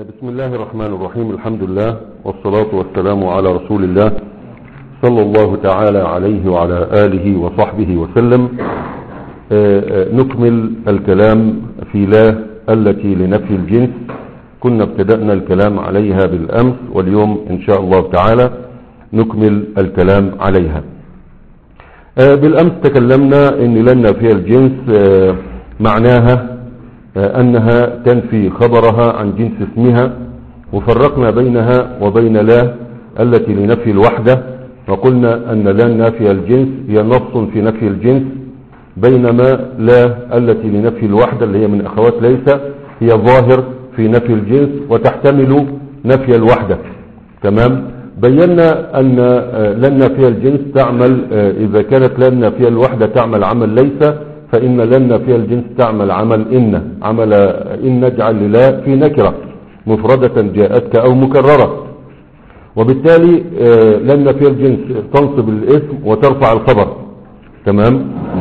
بسم الله الرحمن الرحيم الحمد لله والصلاة والسلام على رسول الله صلى الله تعالى عليه وعلى آله وصحبه وسلم نكمل الكلام في لا التي لنفي الجنس كنا ابتدأنا الكلام عليها بالأمس واليوم إن شاء الله تعالى نكمل الكلام عليها بالأمس تكلمنا أن لنا في الجنس معناها أنها تنفي خبرها عن جنس اسمها وفرقنا بينها وبين لا التي لنفي الوحدة وقلنا أن لا نافي الجنس هي نص في نفي الجنس بينما لا التي لنفي الوحدة اللي هي من أخوات ليس هي ظاهر في نفي الجنس وتحتمل نفي الوحدة تمام بينا أن لن نافي الجنس تعمل إذا كانت لن نافي الوحدة تعمل عمل ليس فإن لن في الجنس تعمل عمل إن عمل إن نجعل لا في نكرة مفردة جاءتك أو مكررة وبالتالي لن في الجنس تنصب الاسم وترفع الخبر تمام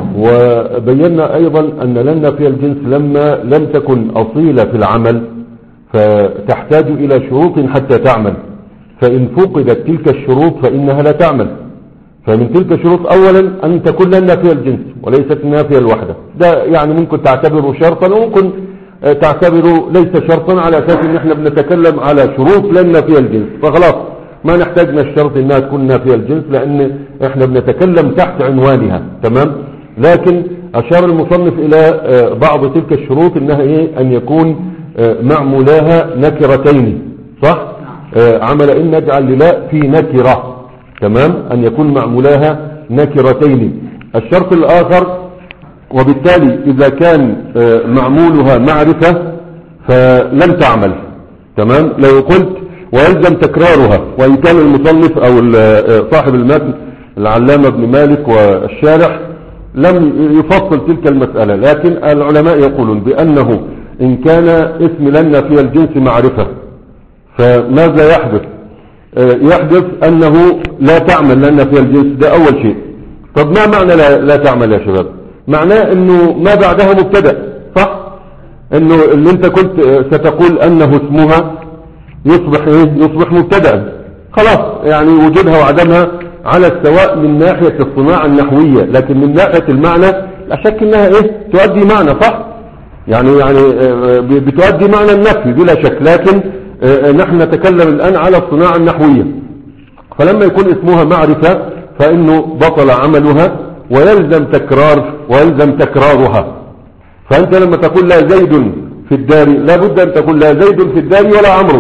وبينا أيضا أن لن في الجنس لما لم تكن أصيلة في العمل فتحتاج إلى شروط حتى تعمل فإن فقدت تلك الشروط فإنها لا تعمل فمن تلك الشروط اولا ان تكون لنا فيها الجنس وليست نافية الوحدة ده يعني ممكن تعتبره شرطا وممكن تعتبره ليس شرطا على اساس ان احنا بنتكلم على شروط لنا فيها الجنس فخلاص ما نحتاجنا الشرط انها تكون نافية الجنس لان احنا بنتكلم تحت عنوانها تمام لكن اشار المصنف الى بعض تلك الشروط انها ايه ان يكون معمولاها نكرتين صح عمل ان نجعل لا في نكره تمام أن يكون معمولاها نكرتين الشرط الآخر وبالتالي إذا كان معمولها معرفة فلم تعمل تمام لو قلت ويلزم تكرارها وإن كان المصنف أو صاحب المتن العلامة ابن مالك والشارح لم يفصل تلك المسألة لكن العلماء يقولون بأنه إن كان اسم لنا في الجنس معرفة فماذا يحدث يحدث أنه لا تعمل لأن فيها الجنس ده أول شيء طب ما معنى لا, لا تعمل يا شباب معناه أنه ما بعدها مبتدا صح أنه اللي أنت كنت ستقول أنه اسمها يصبح إيه يصبح مبتدا خلاص يعني وجودها وعدمها على السواء من ناحية الصناعة النحوية لكن من ناحية المعنى لا شك أنها إيه تؤدي معنى صح يعني يعني بتؤدي معنى النفي بلا شك لكن نحن نتكلم الآن على الصناعة النحوية فلما يكون اسمها معرفة فإنه بطل عملها ويلزم تكرار ويلزم تكرارها فأنت لما تقول لا زيد في الدار لابد أن تقول لا زيد في الدار ولا عمرو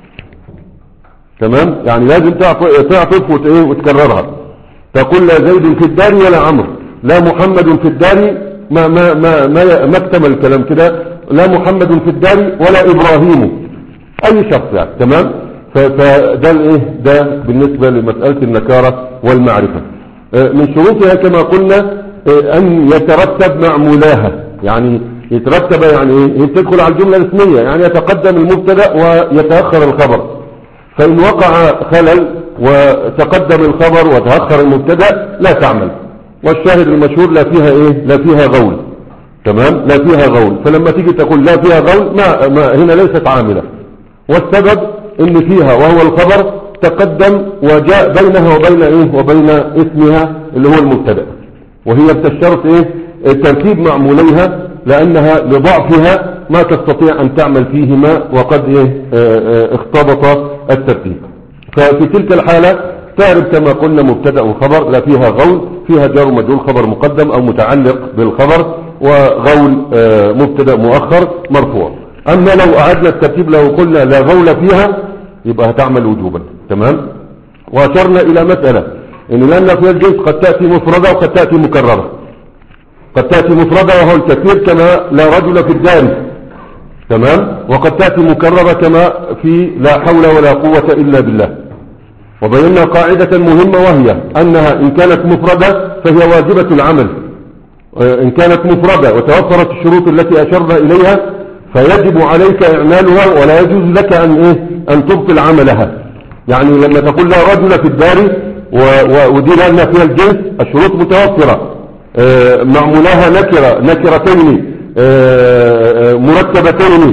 تمام يعني لازم تعطف وتكررها تقول لا زيد في الدار ولا عمرو لا محمد في الدار ما ما ما ما, ما اكتمل الكلام كده لا محمد في الدار ولا إبراهيم اي شخص يعني تمام فده الايه ده بالنسبة لمسألة النكارة والمعرفة من شروطها كما قلنا ان يترتب معمولاها يعني يترتب يعني ايه تدخل على الجملة الاسمية يعني يتقدم المبتدا ويتأخر الخبر فان وقع خلل وتقدم الخبر وتأخر المبتدا لا تعمل والشاهد المشهور لا فيها ايه لا فيها غول تمام لا فيها غول فلما تيجي تقول لا فيها غول ما, ما هنا ليست عاملة والسبب ان فيها وهو الخبر تقدم وجاء بينها وبين ايه وبين اسمها اللي هو المبتدا وهي بتشترط ايه ترتيب معموليها لانها لضعفها ما تستطيع ان تعمل فيهما وقد ايه اختبط الترتيب ففي تلك الحالة تعرف كما قلنا مبتدا وخبر لا فيها غول فيها جار ومجرور خبر مقدم او متعلق بالخبر وغول مبتدا مؤخر مرفوع أما لو أعدنا الترتيب لو قلنا لا غول فيها يبقى هتعمل وجوبا تمام وأشرنا إلى مسألة إن لأن فيها الجنس قد تأتي مفردة وقد تأتي مكررة قد تأتي مفردة وهو الكثير كما لا رجل في الدار تمام وقد تأتي مكررة كما في لا حول ولا قوة إلا بالله وبينا قاعدة مهمة وهي أنها إن كانت مفردة فهي واجبة العمل إن كانت مفردة وتوفرت الشروط التي أشرنا إليها فيجب عليك إعمالها ولا يجوز لك أن, إيه؟ أن تبطل عملها يعني لما تقول لا رجل في الدار ودي لأن فيها الجنس الشروط متوفرة معمولاها نكرة نكرتين مرتبتين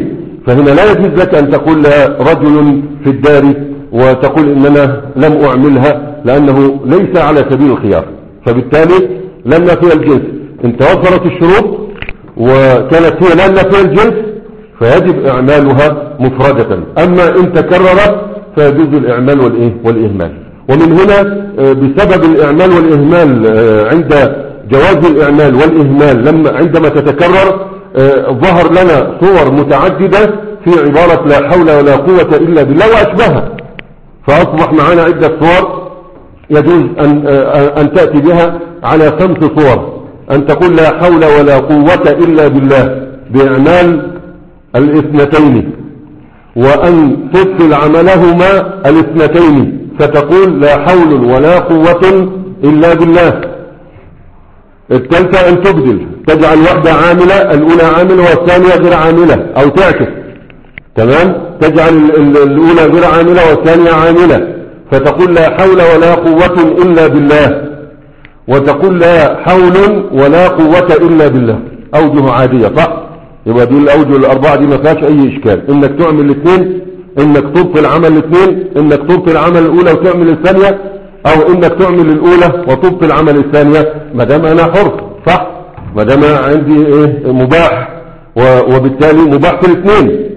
فهنا لا يجوز لك أن تقول لها رجل في الدار وتقول إننا لم أعملها لأنه ليس على سبيل الخيار فبالتالي لم فيها الجنس إن توفرت الشروط وكانت هي لم فيها الجنس فيجب إعمالها مفردة أما إن تكررت فيجوز الإعمال والإيه والإهمال ومن هنا آه، بسبب الإعمال والإهمال آه، عند جواز الإعمال والإهمال لما عندما تتكرر آه، ظهر لنا صور متعددة في عبارة لا حول ولا قوة إلا بالله وأشبهها فأصبح معنا عدة صور يجوز أن, أن تأتي بها على خمس صور أن تقول لا حول ولا قوة إلا بالله بإعمال الاثنتين وأن تبطل عملهما الاثنتين فتقول لا حول ولا قوة إلا بالله الثالثة أن تبدل تجعل واحدة عاملة الأولى عاملة والثانية غير عاملة أو تعكس تمام تجعل الأولى غير عاملة والثانية عاملة فتقول لا حول ولا قوة إلا بالله وتقول لا حول ولا قوة إلا بالله أوجه عادية صح يبقى دي الأوجه الأربعة دي ما فيهاش أي إشكال إنك تعمل الاثنين إنك تبطل عمل الاثنين إنك تبطل عمل الأولى وتعمل الثانية أو إنك تعمل الأولى وتبطل عمل الثانية ما دام أنا حر صح ما دام عندي إيه مباح وبالتالي مباح في الاثنين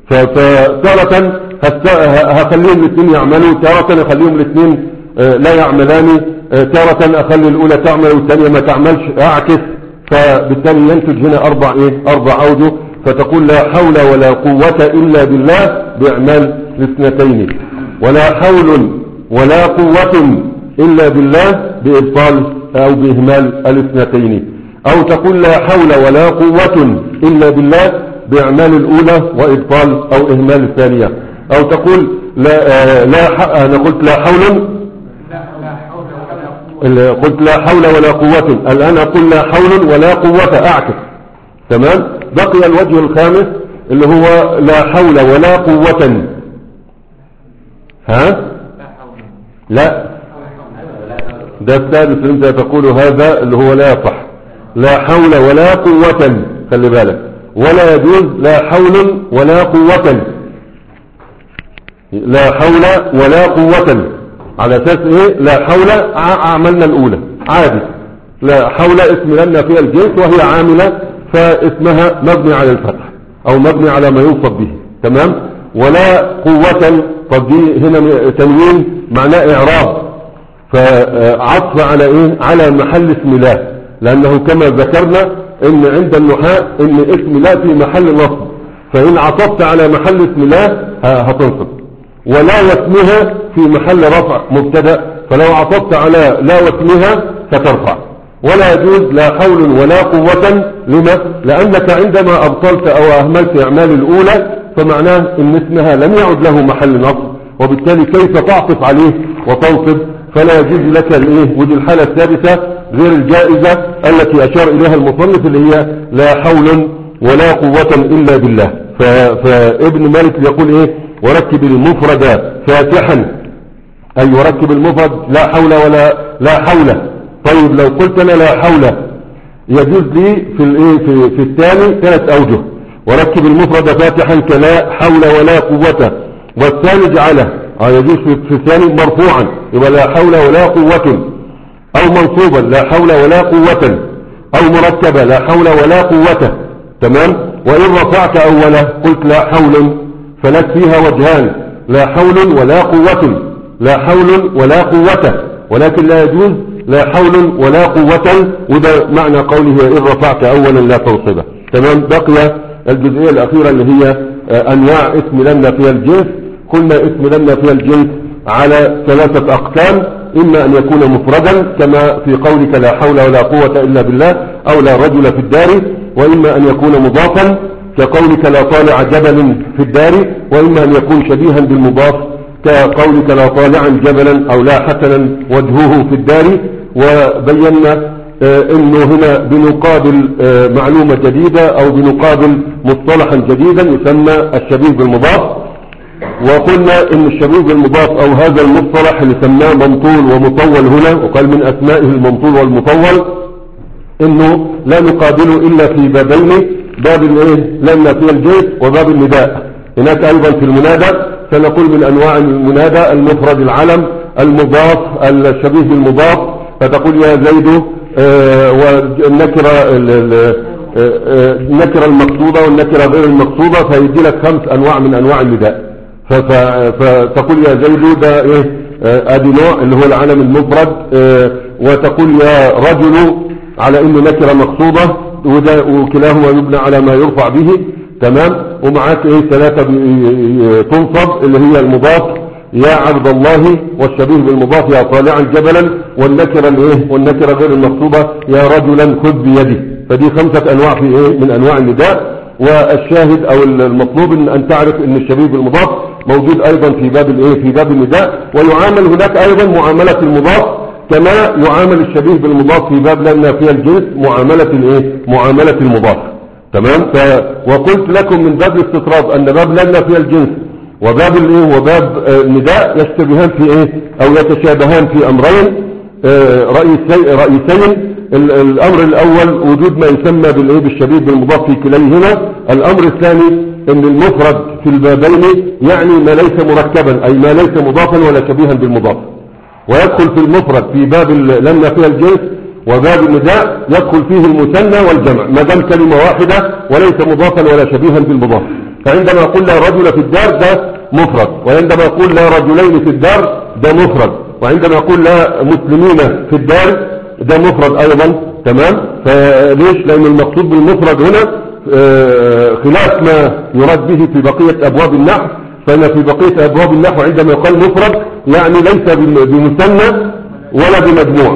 فتارة هخليهم الاثنين يعملوا تارة اخليهم الاثنين آه، لا يعملان آه، تارة اخلي الاولى تعمل والثانية ما تعملش اعكس فبالتالي ينتج هنا اربع ايه اربع اوجه فتقول لا حول ولا قوة الا بالله باعمال الاثنتين ولا حول ولا قوة الا بالله بابطال او باهمال الاثنتين او تقول لا حول ولا قوة الا بالله باعمال الاولى وابطال او اهمال الثانية او تقول لا آه لا انا قلت لا حول قلت لا حول ولا قوة الآن أقول لا حول ولا قوة أعكس تمام بقي الوجه الخامس اللي هو لا حول ولا قوة ها لا ده الثالث انت تقول هذا اللي هو لا يصح لا حول ولا قوة خلي بالك ولا يجوز لا حول ولا قوة لا حول ولا قوة على اساس ايه لا حول عملنا الاولى عادي لا حول اسم لنا فيها الجنس وهي عاملة فاسمها مبني على الفتح او مبني على ما يوصف به تمام ولا قوة طب دي هنا تنوين معناه اعراب فعطف على ايه على محل اسم الله لانه كما ذكرنا ان عند النحاة ان اسم الله في محل نصب فان عطفت على محل اسم الله هتنصب ولا واسمها في محل رفع مبتدا فلو عطفت على لا واسمها فترفع ولا يجوز لا حول ولا قوة لما لأنك عندما أبطلت أو أهملت أعمال الأولى فمعناه إن اسمها لم يعد له محل نصب وبالتالي كيف تعطف عليه وتنصب فلا يجوز لك الايه ودي الحالة الثالثة غير الجائزة التي أشار إليها المصنف اللي هي لا حول ولا قوة إلا بالله فابن مالك يقول إيه وركب المفرد فاتحا أي يركب المفرد لا حول ولا لا حول طيب لو قلت أنا لا حول يجوز لي في الايه في, في الثاني ثلاث أوجه وركب المفرد فاتحا كلا حول ولا قوة والثاني جعله اه يجوز في الثاني مرفوعا يبقى لا حول ولا قوة أو منصوبا لا حول ولا قوة أو مركبا لا حول ولا قوة تمام وإن رفعت أولا قلت لا حول فلك فيها وجهان لا حول ولا قوة لا حول ولا قوة ولكن لا يجوز لا حول ولا قوة وده معنى قوله إن رفعت أولا لا تنصبه تمام بقي الجزئية الأخيرة اللي هي آه، أنواع اسم لنا فيها الجنس قلنا اسم لنا فيها الجنس على ثلاثة أقسام إما أن يكون مفردا كما في قولك لا حول ولا قوة إلا بالله أو لا رجل في الدار وإما أن يكون مضافا كقولك لا طالع جبل في الدار وإما أن يكون شبيها بالمضاف كقولك لا طالعا جبلا أو لا حسنا وجهه في الدار وبينا آه، انه هنا بنقابل آه، معلومة جديدة او بنقابل مصطلحا جديدا يسمى الشبيه بالمضاف وقلنا ان الشبيه بالمضاف او هذا المصطلح اللي سماه منطول ومطول هنا وقال من اسمائه المنطول والمطول انه لا نقابله الا في بابين باب الايه لم في الجنس وباب النداء هناك ايضا في المنادى سنقول من انواع المنادى المفرد العلم المضاف الشبيه بالمضاف فتقول يا زيد آه، والنكرة ال- ال- آه، آه، النكرة المقصودة والنكرة غير المقصودة فيدي لك خمس انواع من انواع النداء ف- ف- فتقول يا زيد ده ايه آه، ادي نوع اللي هو العلم المفرد آه، وتقول يا رجل على انه نكرة مقصودة وده وكلاهما يبنى على ما يرفع به تمام ومعاك ايه ثلاثة بي- تنصب اللي هي المضاف يا عبد الله والشبيه بالمضاف يا طالعا جبلا والنكرة الايه والنكرة غير المقصودة يا رجلا خذ بيدي فدي خمسة انواع في ايه من انواع النداء والشاهد او المطلوب ان, أن تعرف ان الشبيه بالمضاف موجود ايضا في باب الايه في باب النداء ويعامل هناك ايضا معاملة المضاف كما يعامل الشبيه بالمضاف في باب لنا فيها الجنس معاملة الايه معاملة المضاف تمام ف... وقلت لكم من باب الاستطراد ان باب لنا فيها الجنس وباب الايه وباب آه، النداء يشتبهان في ايه او يتشابهان في امرين آه، رئيسي رئيسين ال- الامر الاول وجود ما يسمى بالايه بالشبيه بالمضاف في كليهما الامر الثاني ان المفرد في البابين يعني ما ليس مركبا اي ما ليس مضافا ولا شبيها بالمضاف ويدخل في المفرد في باب ال- لما فيها الجنس وباب النداء يدخل فيه المثنى والجمع ما دام كلمة واحدة وليس مضافا ولا شبيها بالمضاف فعندما يقول لا رجل في الدار ده مفرد وعندما يقول لا رجلين في الدار ده مفرد وعندما يقول لا مسلمين في الدار ده مفرد ايضا تمام فليش لان المقصود بالمفرد هنا آه، خلاف ما يراد به في بقية ابواب النحو فان في بقية ابواب النحو عندما يقال مفرد يعني ليس بم- بمثنى ولا بمجموع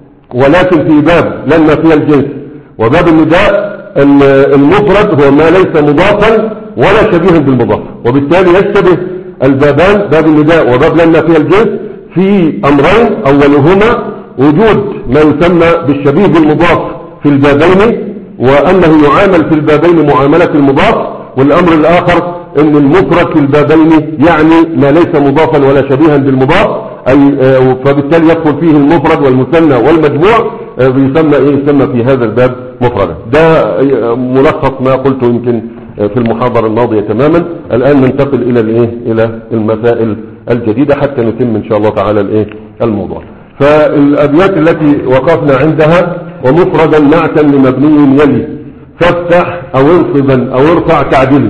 ولكن في باب لما فيها الجنس وباب النداء ال- المفرد هو ما ليس مضافا ولا شبيها بالمضاف وبالتالي يشتبه البابان باب النداء وباب لما فيها الجنس في امرين اولهما وجود ما يسمى بالشبيه بالمضاف في البابين وانه يعامل في البابين معاملة المضاف والامر الاخر ان المفرد في البابين يعني ما ليس مضافا ولا شبيها بالمضاف اي آه، فبالتالي يدخل فيه المفرد والمثنى والمجموع آه، يسمى ايه يسمى في هذا الباب مفردا ده آه، ملخص ما قلته يمكن آه، في المحاضرة الماضية تماما الان ننتقل الى الايه الى المسائل الجديدة حتى نتم ان شاء الله تعالى الايه الموضوع فالابيات التي وقفنا عندها ومفردا نعتا لمبني يلي فافتح او انصبا او ارفع تعديل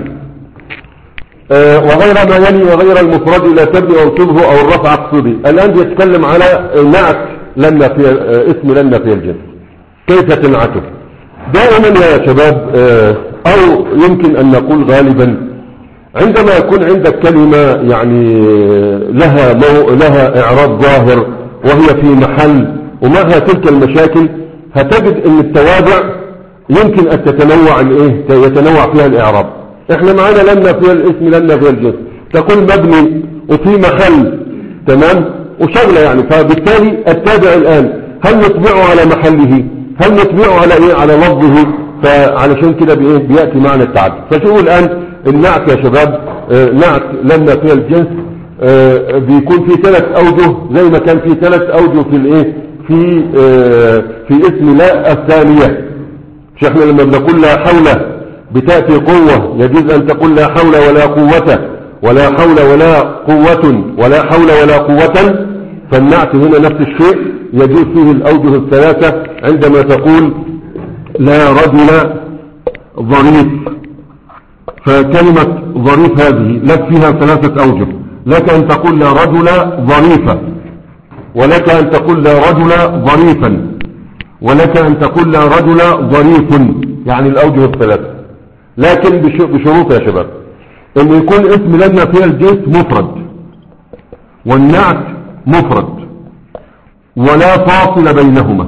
آه، وغير ما يلي وغير المفرد لا تبني وانصبه او الرفع اقصدي الان بيتكلم على نعت لنا في آه، اسم لنا في الجنس كيف تنعته دائما يا شباب آه، او يمكن ان نقول غالبا عندما يكون عندك كلمة يعني لها مو لها اعراب ظاهر وهي في محل ومعها تلك المشاكل هتجد ان التوابع يمكن ان تتنوع الايه يتنوع فيها الاعراب احنا معانا لنا فيها الاسم لنا فيها الجنس تقول مبني وفي محل تمام وشغلة يعني فبالتالي التابع الان هل نطبعه على محله هل نطبعه على ايه على لفظه فعلشان كده بإيه بيأتي معنى التعدد فشوفوا الآن النعت يا شباب آه، نعت لما فيها الجنس آه، بيكون في ثلاث أوجه زي ما كان في ثلاث أوجه في الإيه في آه، في اسم لا الثانية مش احنا لما بنقول لا حول بتأتي قوة يجوز أن تقول لا حول ولا قوة ولا حول ولا قوة ولا حول ولا قوة فالنعت هنا نفس الشيء يجوز فيه الأوجه الثلاثة عندما تقول لا رجل ظريف فكلمة ظريف هذه لك فيها ثلاثة أوجه لك أن تقول لا رجل ظريفا ولك أن تقول لا رجل ظريفا ولك أن تقول لا رجل ظريف يعني الأوجه الثلاثة لكن بش- بشروط يا شباب أن يكون اسم لنا فيها الجنس مفرد والنعت مفرد ولا فاصل بينهما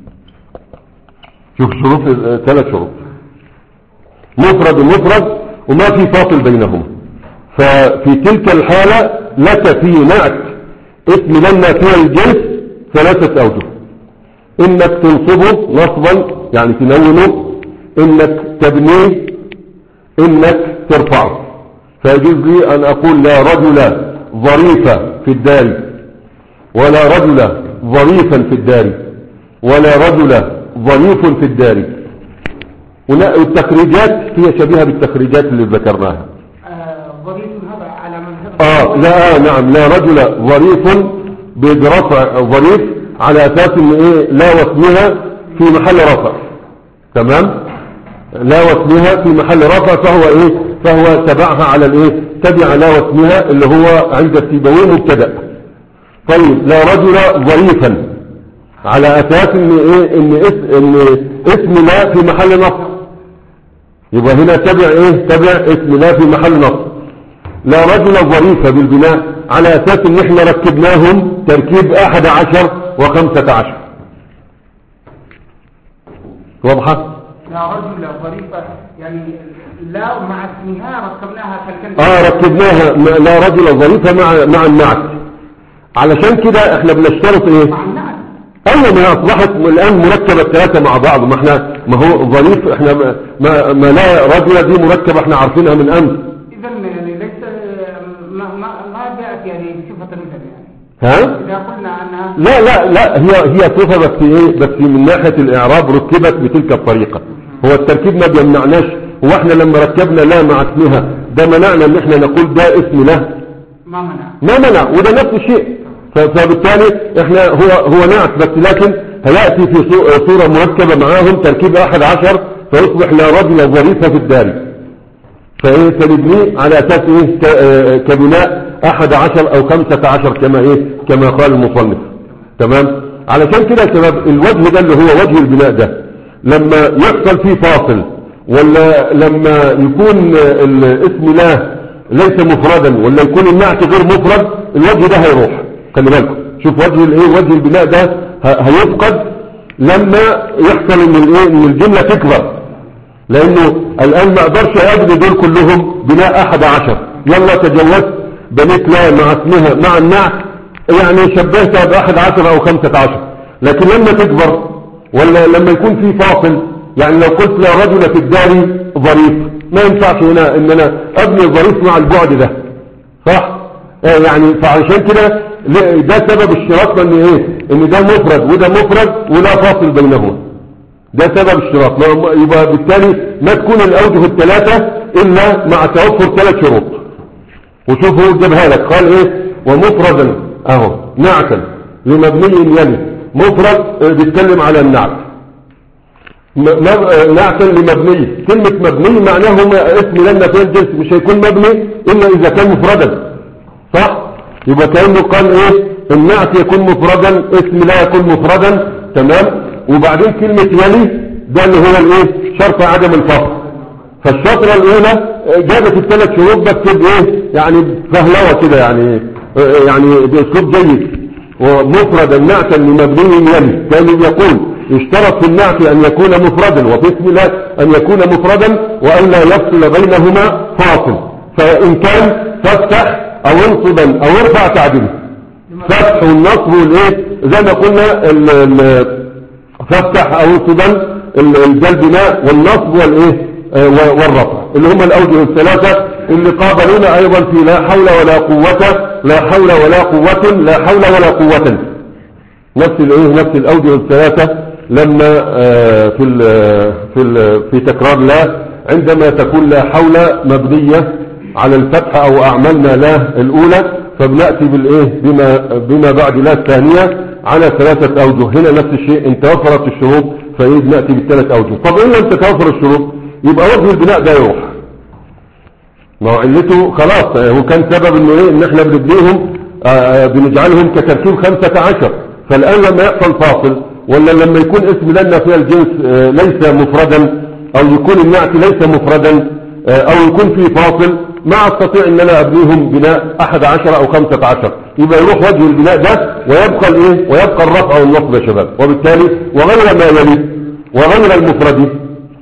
شوف شروط آه، ثلاث شروط مفرد ومفرد وما في فاصل بينهما ففي تلك الحالة لك في نعت اسم لنا فيها الجنس ثلاثة أوجه إنك تنصبه نصبا يعني تنونه إنك تبنيه إنك ترفعه فيجوز لي أن أقول لا رجل ظريفة في الدار ولا رجل ظريفا في الدار ولا رجل ظريف في الدار ولا- والتخريجات هي شبيهة بالتخريجات اللي ذكرناها آه، ظريف هذا على مذهب اه لا آه نعم لا رجل ظريف برفع ظريف على اساس ان ايه لا واسمها في محل رفع تمام لا واسمها في محل رفع فهو ايه فهو تبعها على الايه تبع لا واسمها اللي هو عند السيبوي مبتدا طيب لا رجل ظريفا على اساس ان ايه ان اسم ان اسم لا في محل نصب يبقى هنا تبع ايه تبع اسم لا في محل نصب لا رجل ظريفة بالبناء على اساس ان احنا ركبناهم تركيب احد عشر وخمسة عشر واضحة لا رجل ظريفة يعني لا مع اسمها ركبناها كالكلمة اه ركبناها م- لا رجل ظريفة مع مع النعت علشان كده احنا بنشترط ايه مع النعت ايوه ما هي اصبحت الان مركبة الثلاثة مع بعض ما احنا ما هو ظريف احنا ما, ما, ما لا رجل دي مركبة احنا عارفينها من امس إذا يعني ليس ما ما ما جاءت يعني بصفة مثل يعني ها إذا قلنا أنها لا لا لا هي هي صفة بس ايه بس من ناحية الاعراب ركبت بتلك الطريقة هو التركيب ما بيمنعناش هو احنا لما ركبنا لا مع اسمها ده منعنا ان احنا نقول ده اسم له ما منع ما منع وده نفس الشيء ف- فبالتالي احنا هو هو نعت بس لكن هيأتي في صو- صورة مركبة معاهم تركيب احد عشر فيصبح لا رجل ظريفة في الدار فايه فنبنيه على اساس ايه ك- آه، كبناء احد عشر او خمسة عشر كما ايه كما قال المصنف تمام علشان كده يا شباب الوجه ده اللي هو وجه البناء ده لما يحصل فيه فاصل ولا لما يكون آه، الاسم لا ليس مفردا ولا يكون النعت غير مفرد الوجه ده هيروح خلي بالكم شوف وجه الايه وجه البناء ده ه- هيفقد لما يحصل ان الايه ان الجمله تكبر لانه الان ما اقدرش ابني دول كلهم بناء احد عشر يلا تجوزت بنيت لا مع اسمها مع النعت يعني شبهتها باحد عشر او خمسة عشر لكن لما تكبر ولا لما يكون في فاصل يعني لو قلت لا رجل في الدار ظريف ما ينفعش هنا ان انا ابني ظريف مع البعد ده صح آه يعني فعشان كده ل- ده سبب اشتراطنا ان ايه ان ده مفرد وده مفرد ولا فاصل بينهما ده سبب اشتراط ما- يبقى بالتالي ما تكون الاوجه الثلاثة الا مع توفر ثلاث شروط وشوف هو جابها لك قال ايه ومفردا اهو نعتا لمبني يلي مفرد آه، بيتكلم على النعت م- م- آه، نعتا لمبني كلمة مبني معناه ما اسم لنا في الجنس مش هيكون مبني الا اذا كان مفردا صح يبقى كأنه قال ايه النعت يكون مفردا اسم لا يكون مفردا تمام وبعدين كلمة يلي ده اللي هو الايه شرط عدم الفصل فالشطرة الاولى آه، جابت الثلاث شروط بس بايه يعني فهلوة كده يعني آه، يعني باسلوب جيد ومفردا نعتا لمبني يلي كان يقول اشترط في النعت ان يكون مفردا وفي اسم الله ان يكون مفردا وان لا يفصل بينهما فاصل فان كان فافتح او انصبا او ارفع تعديل فتح والنصب والايه زي ما قلنا ال- ال- فافتح او انصبا ال- ال- ده البناء والنصب والايه آه، و- والرفع اللي هم الاوجه الثلاثه اللي قابلونا ايضا في لا حول ولا قوه لا حول ولا قوه لا حول ولا قوه نفس الايه نفس الاوجه الثلاثه لما آه، في ال في ال في تكرار لا عندما تكون لا حول مبنيه على الفتح او اعملنا لا الاولى فبناتي بالايه بما بما بعد لا الثانيه على ثلاثه اوجه هنا نفس الشيء ان توفرت الشروط فايه بناتي بالثلاث اوجه طب ان لم تتوفر الشروط يبقى وجه البناء ده يروح ما هو علته خلاص آه، هو كان سبب انه ايه ان احنا بنبنيهم آه، آه، بنجعلهم كتركيب خمسة عشر فالان لما يحصل فاصل ولا لما يكون اسم لنا فيها الجنس آه، ليس مفردا او يكون النعت ليس مفردا آه، او يكون في فاصل ما استطيع ان انا ابنيهم بناء احد عشر او خمسة عشر يبقى يروح وجه البناء ده ويبقى الايه ويبقى الرفع والنصب يا شباب وبالتالي وغير ما يلي وغير المفرد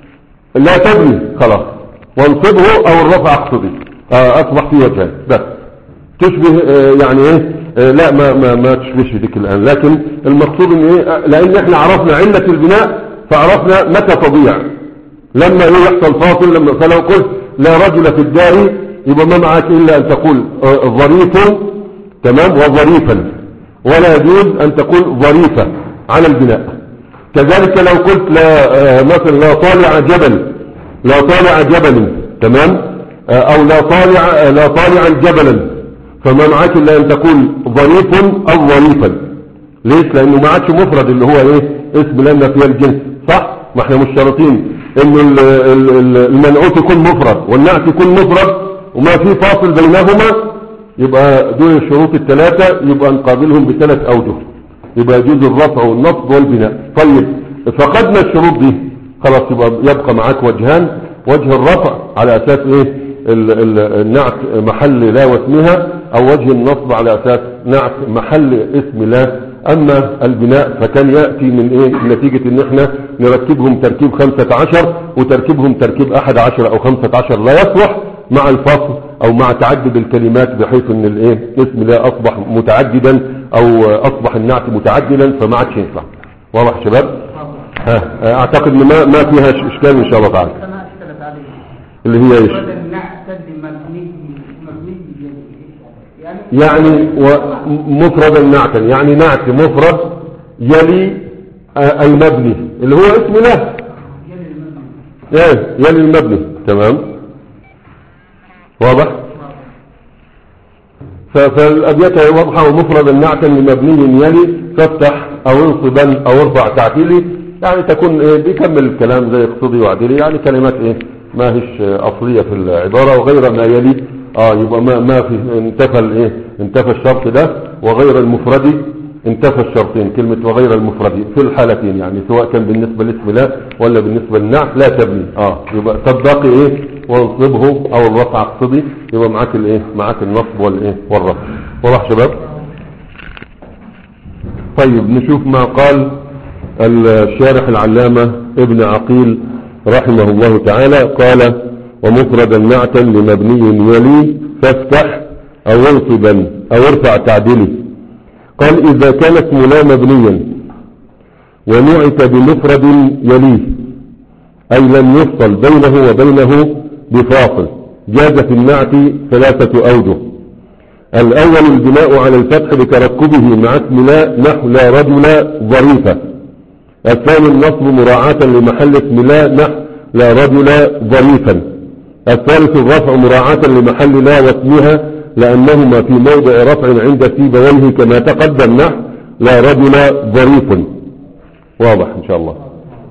لا تبني خلاص وانصبه او الرفع اقصدي آه، اصبح في وجهين بس تشبه آه، يعني ايه آه، لا ما ما ما تشبهش ذيك الان لكن المقصود ان ايه آه، لان احنا عرفنا علة البناء فعرفنا متى تضيع لما ايه يحصل فاصل لما فلو قلت لا رجل في الدار يبقى ما معك الا ان تقول آه، ظريف تمام وظريفا ولا يجوز ان تقول ظريفة على البناء كذلك لو قلت لا آه، مثلا لا طالع جبل لا طالع جبل تمام آه، او لا طالع آه، لا طالعا جبلا فما معاك الا ان تقول ظريف او ظريفا ليش لانه ما عادش مفرد اللي هو ايه اسم لنا في الجنس صح ما احنا مشترطين انه ال- ال- ال- المنعوت يكون مفرد والنعت يكون مفرد وما في فاصل بينهما يبقى دول الشروط الثلاثة يبقى نقابلهم بثلاث اوجه يبقى يجوز الرفع والنصب والبناء طيب فقدنا الشروط دي خلاص يبقى يبقى معاك وجهان وجه الرفع على اساس ايه ال- ال- النعت محل لا واسمها او وجه النصب على اساس نعت محل اسم لا اما البناء فكان يأتي من ايه نتيجة ان احنا نركبهم تركيب خمسة عشر وتركيبهم تركيب احد عشر او خمسة عشر لا يصلح مع الفصل او مع تعدد الكلمات بحيث ان الايه اسم لا اصبح متعددا او اصبح النعت متعددا فما عادش ينفع واضح يا شباب ها اعتقد ان ما ما فيها اشكال ان شاء الله تعالى كما اشتغلت عليه اللي هي ايش بدل نعتد مبني مبني يعني يعني مفردا نعتا يعني نعت مفرد يلي آه، المبني اللي هو اسم له يلي المبني إيه، يلي المبني تمام واضح ف- فالأبيات هي واضحة ومفردا نعتا لمبني يلي فافتح أو انصبا أو ارفع تعتيلي يعني تكون إيه بيكمل الكلام زي اقصدي وعدلي يعني كلمات إيه ما هيش آه، أصلية في العبارة وغير ما يلي اه يبقى ما ما في انتفى الايه انتفى الشرط ده وغير المفرد انتفى الشرطين كلمة وغير المفرد في الحالتين يعني سواء كان بالنسبة لاسم لا ولا بالنسبة للنعت لا تبني اه يبقى تبقي ايه وانصبه او الرفع اقصدي يبقى معاك الايه معاك النصب والايه والرفع واضح شباب طيب نشوف ما قال الشارح العلامة ابن عقيل رحمه الله تعالى قال ومفردا نعتا لمبني يلي فافتح او انصبا او ارفع تعديلي قال اذا كان اسم لا مبنيا ونعت بمفرد يليه اي لم يفصل بينه وبينه بفاصل جاز في النعت ثلاثة اوجه الاول البناء على الفتح لتركبه مع اسم لا نحو لا رجل ظريفة الثاني النصب مراعاة لمحل اسم لا نحو لا رجل ظريفا الثالث الرفع مراعاة لمحل لا واسمها لأنهما في موضع رفع عند سيبويه كما تقدم نحو لا رجل ظريف واضح إن شاء الله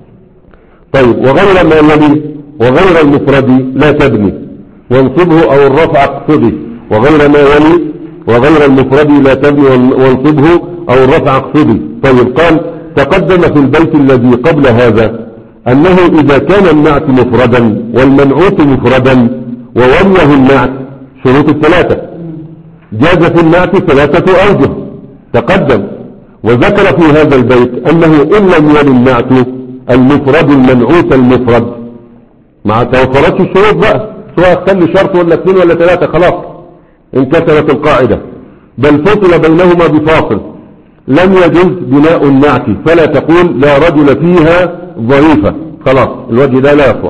طيب وغير ما يلي وغير المفرد لا تبني وانصبه أو الرفع اقصده وغير ما يلي وغير المفرد لا تبني وانصبه أو الرفع اقصده طيب قال تقدم في البيت الذي قبل هذا أنه إذا كان النعت مفردا والمنعوت مفردا ووليه النعت شروط الثلاثة جاز في النعت ثلاثة أوجه تقدم وذكر في هذا البيت أنه إن لم يل النعت المفرد المنعوت المفرد مع توفرتش الشروط بقى سواء خلي شرط ولا اثنين ولا ثلاثة خلاص انكسرت القاعدة بل فصل بينهما بفاصل لم يجوز بناء النعت فلا تقول لا رجل فيها ظريفة خلاص الوجه ده لا يصلح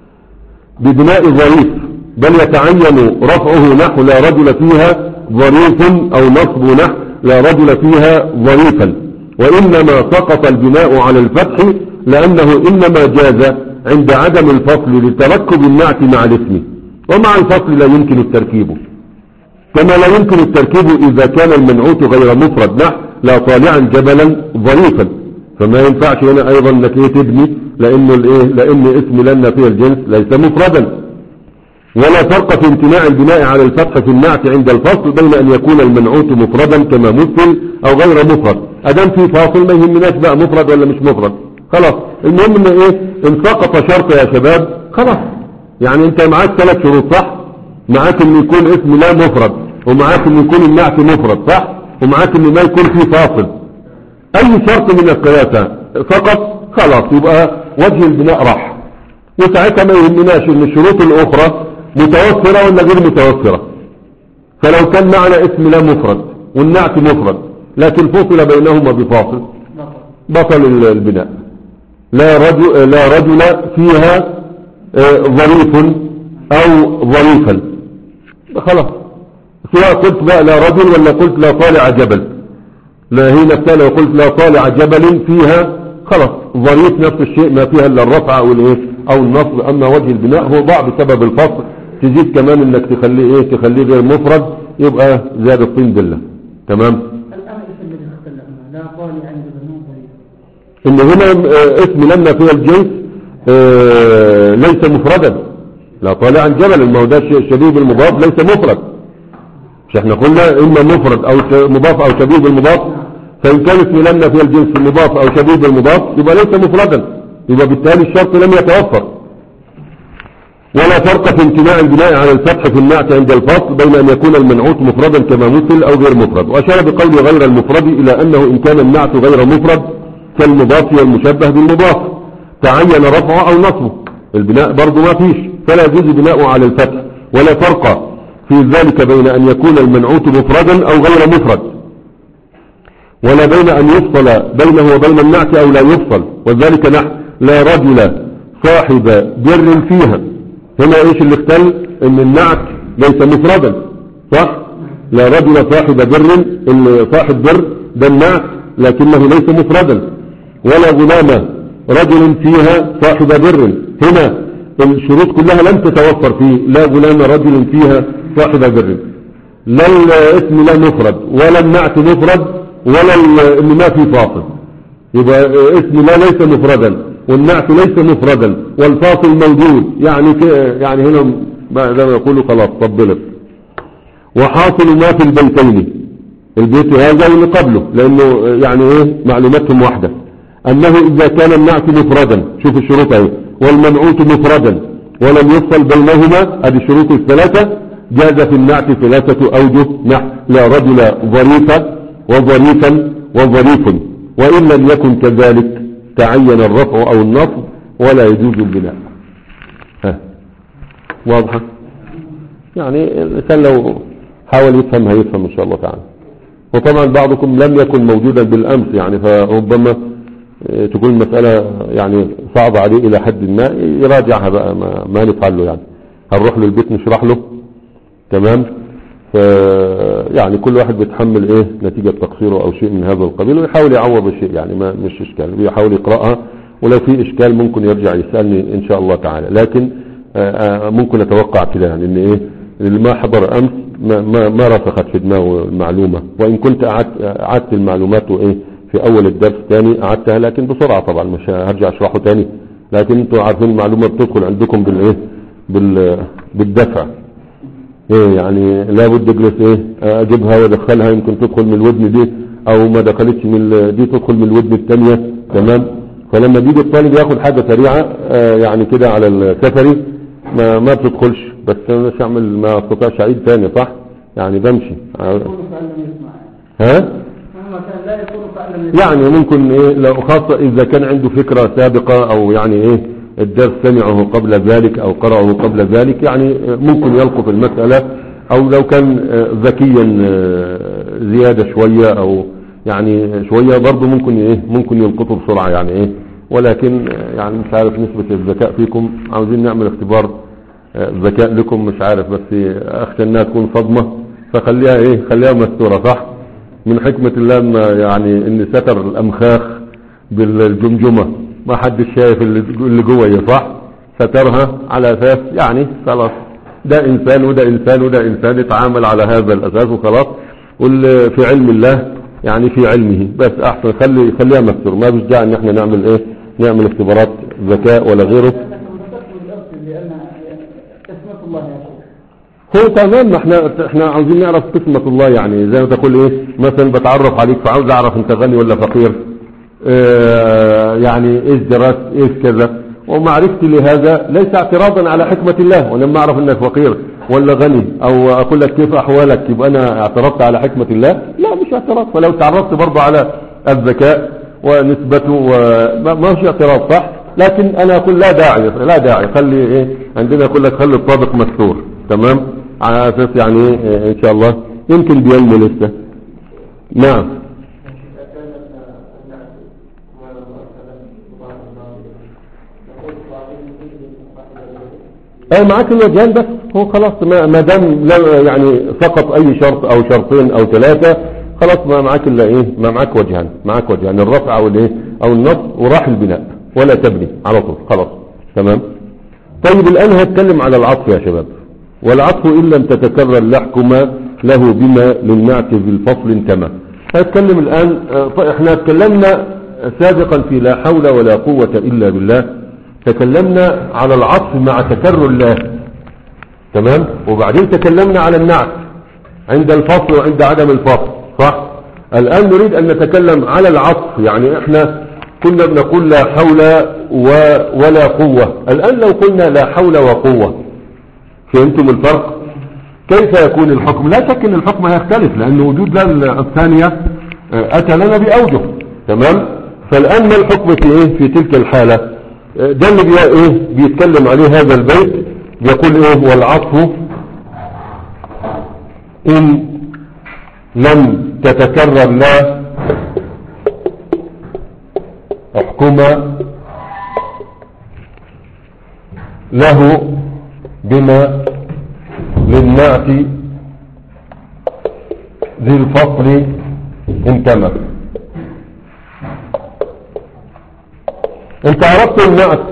ببناء ظريف بل يتعين رفعه نحو لا رجل فيها ظريف أو نصب نحو لا رجل فيها ظريفا وإنما سقط البناء على الفتح لأنه إنما جاز عند عدم الفصل لتركب النعت مع الاسم ومع الفصل لا يمكن التركيب كما لا يمكن التركيب إذا كان المنعوت غير مفرد نحو لا طالعا جبلا ظريفا فما ينفعش هنا أيضا انك ايه تبني لأنه الايه لأن اسم لنا فيه الجنس ليس مفردا ولا فرق في امتناع البناء على الفتح في النعت عند الفصل بين أن يكون المنعوت مفردا كما مثل أو غير مفرد أدام في فاصل ما يهمناش بقى مفرد ولا مش مفرد خلاص المهم ان ايه ان سقط شرط يا شباب خلاص يعني انت معاك ثلاث شروط صح معاك ان يكون اسم لا مفرد ومعاك ان يكون النعت مفرد صح ومعاك ان ما يكون في فاصل اي شرط من الثلاثة فقط خلاص يبقى وجه البناء راح وساعتها ما يهمناش ان الشروط الاخرى متوفرة ولا غير متوفرة فلو كان معنا اسم لا مفرد والنعت مفرد لكن فصل بينهما بفاصل بطل البناء لا رجل, لا رجل فيها ظريف او ظريفا خلاص سواء قلت بقى لا رجل ولا قلت لا طالع جبل لا هي نفسها لو قلت لا طالع جبل فيها خلاص ظريف نفس الشيء ما فيها الا الرفع او الايه او النصب اما وجه البناء هو ضاع بسبب الفصل تزيد كمان انك تخليه ايه تخليه غير مفرد يبقى زاد الطين بله تمام الآن اسم الذي اختلفنا لا طالع عند بنون طريق ان هنا آه، اسم لما في الجنس آه، ليس مفردا لا طالعا جبل ما هو ده شيء شبيه بالمضاف ليس مفرد مش احنا قلنا اما مفرد او ش- مضاف او شبيه بالمضاف فان كان اسم لما في الجنس مضاف او شبيه بالمضاف يبقى ليس مفردا يبقى بالتالي الشرط لم يتوفر ولا فرق في امتناع البناء على الفتح في النعت عند الفصل بين أن يكون المنعوت مفردا كما مثل أو غير مفرد وأشار بقول غير المفرد إلى أنه إن كان النعت غير مفرد كالمضاف والمشبه بالمضاف تعين رفعه أو نصبه البناء برضو ما فيش فلا يجوز بناؤه على الفتح ولا فرق في ذلك بين أن يكون المنعوت مفردا أو غير مفرد ولا بين أن يفصل بينه وبين النعت أو لا يفصل وذلك نحو لا رجل صاحب بر فيها هنا ايش اللي اختل ان النعت ليس مفردا صح لا رجل صاحب بر اللي صاحب بر ده النعت لكنه ليس مفردا ولا غلام رجل فيها صاحب بر هنا الشروط كلها لم تتوفر فيه لا غلام رجل فيها صاحب بر لا الاسم لا مفرد ولا النعت مفرد ولا ال- اللي ما في فاصل يبقى اسم لا ليس مفردا والنعت ليس مفردا والفاصل موجود يعني ك... يعني هنا ما- زي ما يقولوا خلاص طبلت وحاصل ما في البيتين البيت هذا واللي قبله لانه يعني ايه معلوماتهم واحدة انه اذا كان النعت مفردا شوف الشروط اهي والمنعوت مفردا ولم يفصل بينهما هذه الشروط الثلاثة جاز في النعت ثلاثة اوجه نحو لا رجل ظريفا وظريفا وظريف وان لم يكن كذلك تعين الرفع او النصب ولا يجوز البناء ها واضحة يعني الإنسان لو حاول يفهم هيفهم إن شاء الله تعالى وطبعا بعضكم لم يكن موجودا بالأمس يعني فربما آه، تكون المسألة يعني صعبة عليه إلى حد ما يراجعها بقى ما, ما نفعل له يعني هنروح له البيت نشرح له تمام ف يعني كل واحد بيتحمل ايه نتيجة تقصيره او شيء من هذا القبيل ويحاول يعوض الشيء يعني ما مش اشكال بيحاول يقرأها ولو في اشكال ممكن يرجع يسألني ان شاء الله تعالى لكن آه، آه، ممكن اتوقع كده يعني ان ايه اللي ما حضر امس ما, ما, ما رسخت في دماغه المعلومة وان كنت أعدت, اعدت المعلومات وايه في اول الدرس تاني اعدتها لكن بسرعة طبعا مش هرجع اشرحه تاني لكن انتوا عارفين المعلومة بتدخل عندكم بالايه بال بالدفع ايه يعني لابد اجلس ايه اجيبها وادخلها يمكن تدخل من الودن دي او ما دخلتش من ال- دي تدخل من الودن الثانيه تمام فلما بيجي الطالب ياخد حاجه سريعه آه يعني كده على السفري ما ما بتدخلش بس انا مش اعمل ما استطيعش اعيد ثاني صح يعني بمشي ع- يكون فعل لم يسمع ها مهما كان لا يكون فعل لم يسمع يعني ممكن ايه لو خاصة اذا كان عنده فكرة سابقة او يعني ايه الدرس سمعه قبل ذلك او قرأه قبل ذلك يعني ممكن يلقط المسألة او لو كان آه، ذكيا آه، زيادة شوية او يعني شوية برضه ممكن ايه ممكن يلقطه بسرعة يعني ايه ولكن آه، يعني مش عارف نسبة الذكاء فيكم عاوزين نعمل اختبار آه، ذكاء لكم مش عارف بس اخشى انها تكون صدمة فخليها ايه خليها مستورة صح من حكمة الله ما يعني ان ستر الامخاخ بالجمجمة ما حدش شايف اللي اللي جوه إيه، صح سترها على اساس يعني خلاص ده انسان وده انسان وده انسان يتعامل على هذا الاساس وخلاص واللي في علم الله يعني في علمه بس احسن خلي خليها مستور ما فيش داعي ان احنا نعمل ايه نعمل اختبارات ذكاء ولا غيره لكن تدخل الأرض لأن اسمة الله يا شيخ هو تمام ما احنا احنا عاوزين نعرف قسمة الله يعني زي ما تقول ايه مثلا بتعرف عليك فعاوز اعرف انت غني ولا فقير اه يعني ايش درست ايش كذا ومعرفتي لهذا ليس اعتراضا على حكمة الله ولما اعرف انك فقير ولا غني او اقول لك كيف احوالك يبقى انا اعترضت على حكمة الله لا مش اعتراض فلو تعرضت برضه على الذكاء ونسبته وما ما هوش اعتراض صح لكن انا اقول لا داعي لا داعي خلي ايه عندنا يقول لك خلي الطابق مستور تمام على اساس يعني إيه ان شاء الله يمكن بينمو لسه نعم اي معاك الوجهان بس هو خلاص ما ما دام لا- يعني سقط اي شرط او شرطين او ثلاثه خلاص ما معاك الا ايه ما معاك وجهان معاك وجهان الرفع او الايه او النصب وراح البناء ولا تبني على طول خلاص تمام طيب الآن هتكلم على العطف يا شباب والعطف إن لم تتكرر لحكم له بما للنعت في الفصل كما هتكلم الآن آه، طيب احنا اتكلمنا سابقا في لا حول ولا قوة إلا بالله تكلمنا على العطف مع تكرر الله تمام وبعدين تكلمنا على النعت عند الفصل وعند عدم الفصل صح الآن نريد أن نتكلم على العطف يعني احنا كنا بنقول لا حول و ولا قوة الآن لو قلنا لا حول وقوة فهمتم الفرق كيف يكون الحكم لا شك ان الحكم هيختلف لان وجود لا الثانية آه، اتى لنا باوجه تمام فالان ما الحكم في ايه في تلك الحالة آه، ده اللي بي ايه بيتكلم عليه هذا البيت يقول ايه والعطف ان لم تتكرر لا احكم له بما للنعت ذي الفصل انتمى انت عرفت النعت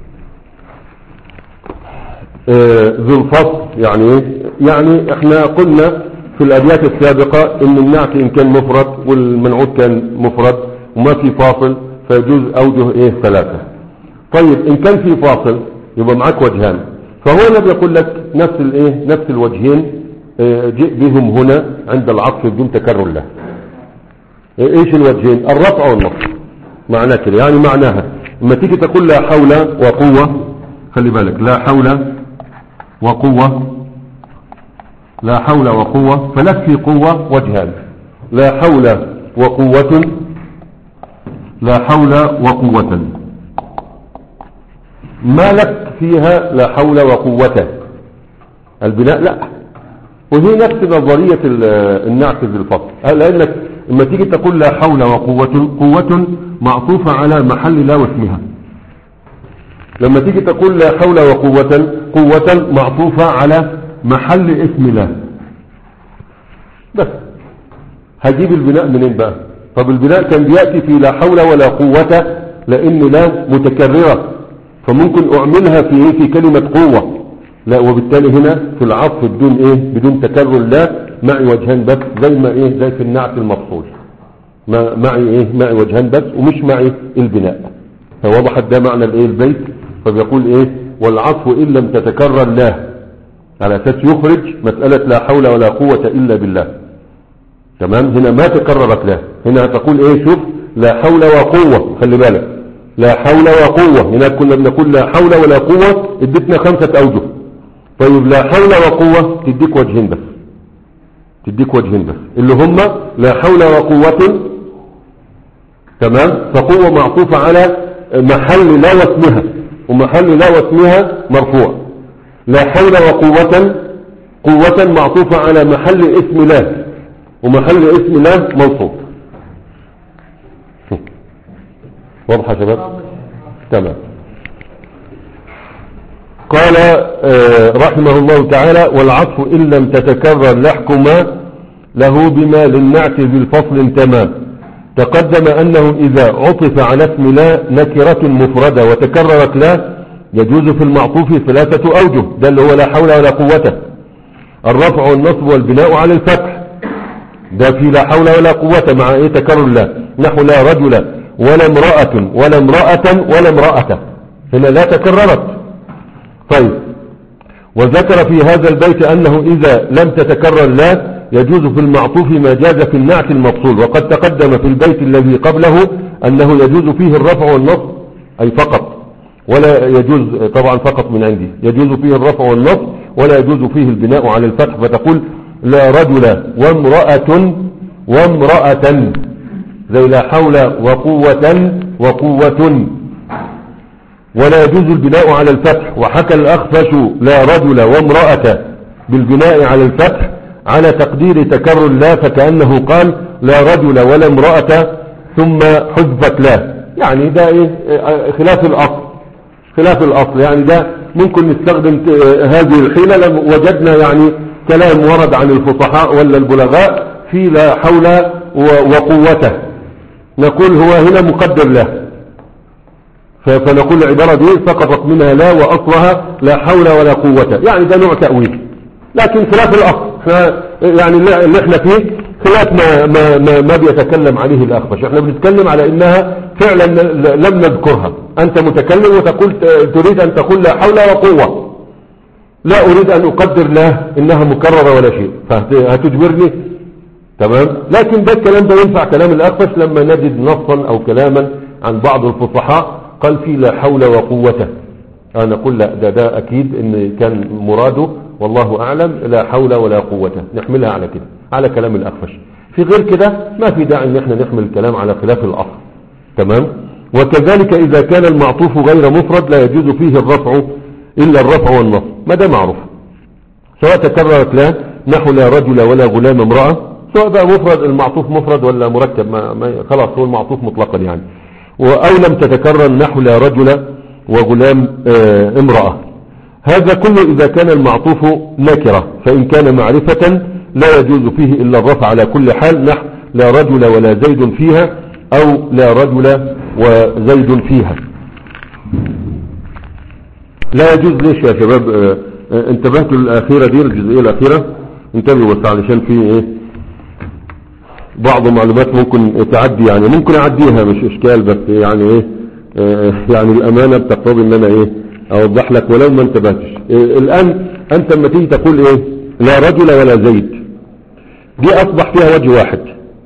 آه، ذو الفصل يعني ايه يعني احنا قلنا في الابيات السابقة ان النعت ان كان مفرد والمنعوت كان مفرد وما في فاصل فيجوز اوجه ايه ثلاثة طيب ان كان في فاصل يبقى معاك وجهان فهو هنا بيقول لك نفس الايه نفس الوجهين آه، جئ بهم هنا عند العطف بدون تكرر له آه، ايش الوجهين الرفع والنصب معناه كده يعني معناها لما تيجي تقول لا حول وقوة خلي بالك لا حول وقوة لا حول وقوة فلك في قوة وجهان لا حول وقوة لا حول وقوة ما لك فيها لا حول وقوة البناء لا وهي نفس نظرية ال- النعت بالفصل لأنك لما تيجي تقول لا حول وقوة قوة معطوفة على محل لا واسمها لما تيجي تقول لا حول وقوة قوة معطوفة على محل اسم لا بس هجيب البناء منين بقى طب البناء كان بيأتي في لا حول ولا قوة لأن لا متكررة فممكن أعملها في إيه في كلمة قوة لا وبالتالي هنا في العطف بدون إيه بدون تكرر لا معي وجهان بس زي ما إيه زي في النعت المفصول ما معي إيه معي وجهان بس ومش معي البناء فوضحت ده معنى الإيه البيت فبيقول إيه والعطف إن لم تتكرر لا على أساس يخرج مسألة لا حول ولا قوة إلا بالله تمام هنا ما تكررت لا هنا تقول ايه شوف لا حول وقوة خلي بالك لا حول وقوة هناك كنا بنقول لا حول ولا قوة ادتنا خمسة اوجه طيب لا حول وقوة تديك وجهين بس تديك وجهين بس اللي هم لا حول وقوة تمام فقوة معطوفة على محل لا واسمها ومحل لا واسمها مرفوع لا حول وقوة قوة معطوفة على محل اسم لا ومحل اسم لا منصوب واضح يا شباب تمام قال آه، رحمه الله تعالى والعطف إن لم تتكرر لحكم له بما للنعت بالفصل تمام تقدم أنه إذا عطف على اسم لا نكرة مفردة وتكررت لا يجوز في المعطوف ثلاثة أوجه ده اللي هو لا حول ولا قوة الرفع والنصب والبناء على الفتح ده في لا حول ولا قوة مع ايه تكرر لا نحو لا رجل ولا امرأة ولا امرأة ولا امرأة هنا لا تكررت طيب وذكر في هذا البيت أنه إذا لم تتكرر لا يجوز في المعطوف ما جاز في النعت المفصول وقد تقدم في البيت الذي قبله أنه يجوز فيه الرفع والنصب أي فقط ولا يجوز طبعا فقط من عندي يجوز فيه الرفع والنصب ولا يجوز فيه البناء على الفتح فتقول لا رجل وامرأة وامرأة زي لا حول وقوة وقوة ولا يجوز البناء على الفتح وحكى الأخفش لا رجل وامرأة بالبناء على الفتح على تقدير تكرر لا فكأنه قال لا رجل ولا امرأة ثم حذفت لا يعني ده ايه اه خلاف الأصل خلاف الأصل يعني ده ممكن نستخدم هذه الحيلة لما وجدنا يعني كلام ورد عن الفصحاء ولا البلغاء في لا حول وقوته نقول هو هنا مقدر له ف- فنقول العبارة دي سقطت منها لا وأصلها لا حول ولا قوة يعني ده نوع تأويل لكن خلاف الأصل احنا يعني اللي اللي احنا فيه خلاف ما, ما, ما, ما بيتكلم عليه الأخفش احنا بنتكلم على انها فعلا ل- لم نذكرها انت متكلم وتقول تريد ان تقول لا حول ولا قوة لا اريد ان اقدر له انها مكررة ولا شيء فهتجبرني تمام لكن ده الكلام ده ينفع كلام الأخفش لما نجد نصا أو كلاما عن بعض الفصحاء قال فيه لا حول وقوة أنا أقول لا ده ده أكيد إن كان مراده والله أعلم لا حول ولا قوة نحملها على كده على كلام الأخفش في غير كده ما في داعي إن احنا نحمل الكلام على خلاف الأصل تمام وكذلك إذا كان المعطوف غير مفرد لا يجوز فيه الرفع إلا الرفع والنصب ما ده معروف سواء تكررت لا نحو لا رجل ولا غلام امرأة سواء بقى مفرد المعطوف مفرد ولا مركب ما ما خلاص هو المعطوف مطلقا يعني أو لم تتكرر نحو لا رجل وغلام آه، امرأة هذا كله إذا كان المعطوف نكرة فإن كان معرفة لا يجوز فيه إلا الرفع على كل حال نحو لا رجل ولا زيد فيها أو لا رجل وزيد فيها لا يجوز ليش يا شباب آه، آه، انتبهتوا للأخيرة دي الجزئية الأخيرة انتبهوا بس علشان في ايه بعض المعلومات ممكن تعدي يعني ممكن اعديها مش اشكال بس يعني ايه آه، يعني الامانة بتقتضي ان انا ايه اوضح لك ولو ما انتبهتش آه، الان انت لما تيجي تقول ايه لا رجل ولا زيد دي اصبح فيها وجه واحد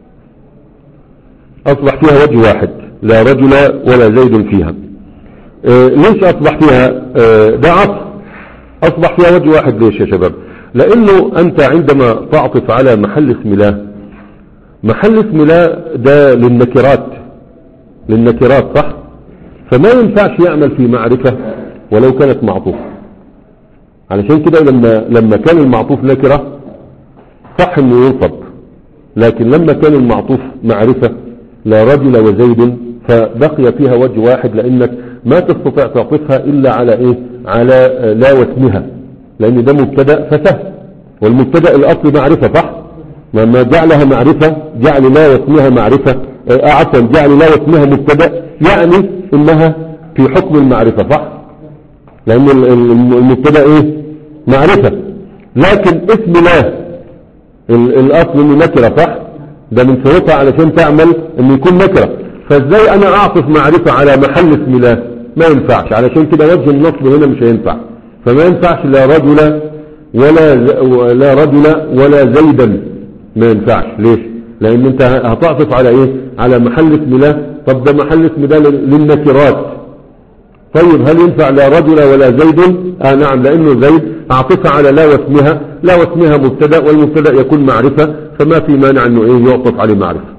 اصبح فيها وجه واحد لا رجل ولا زيد فيها آه، ليش اصبح فيها آه، ده عطف اصبح فيها وجه واحد ليش يا شباب لانه انت عندما تعطف على محل اسم الله محل اسم الله ده للنكرات للنكرات صح فما ينفعش يعمل في معرفة ولو كانت معطوف علشان كده لما لما كان المعطوف نكرة صح انه ينصب لكن لما كان المعطوف معرفة لا رجل وزيد فبقي فيها وجه واحد لانك ما تستطيع تعطفها الا على ايه على آه، لا واسمها لان ده مبتدا فسهل والمبتدا الاصل معرفة صح لما جعلها معرفة جعل لا واسمها معرفة آه، عفوا جعل لا واسمها مبتدا يعني انها في حكم المعرفة صح لان ال- ال- المبتدا ايه معرفة لكن اسم لا ال- الاصل انه نكرة صح ده من شروطها علشان تعمل انه يكون نكرة فازاي انا اعطف معرفة على محل اسم لا ما ينفعش علشان كده وجه النصب هنا مش هينفع فما ينفعش لا رجل ولا ز- لا رجل ولا زيدا ما ينفعش ليش لان انت هتعطف على ايه على محل اسم لا طب ده محل اسم ده لل- للنكرات طيب هل ينفع لا رجل ولا زيد آه نعم لأنه زيد أعطفها على لا واسمها لا واسمها مبتدا والمبتدا يكون معرفة فما في مانع أنه إيه يعطف عليه معرفة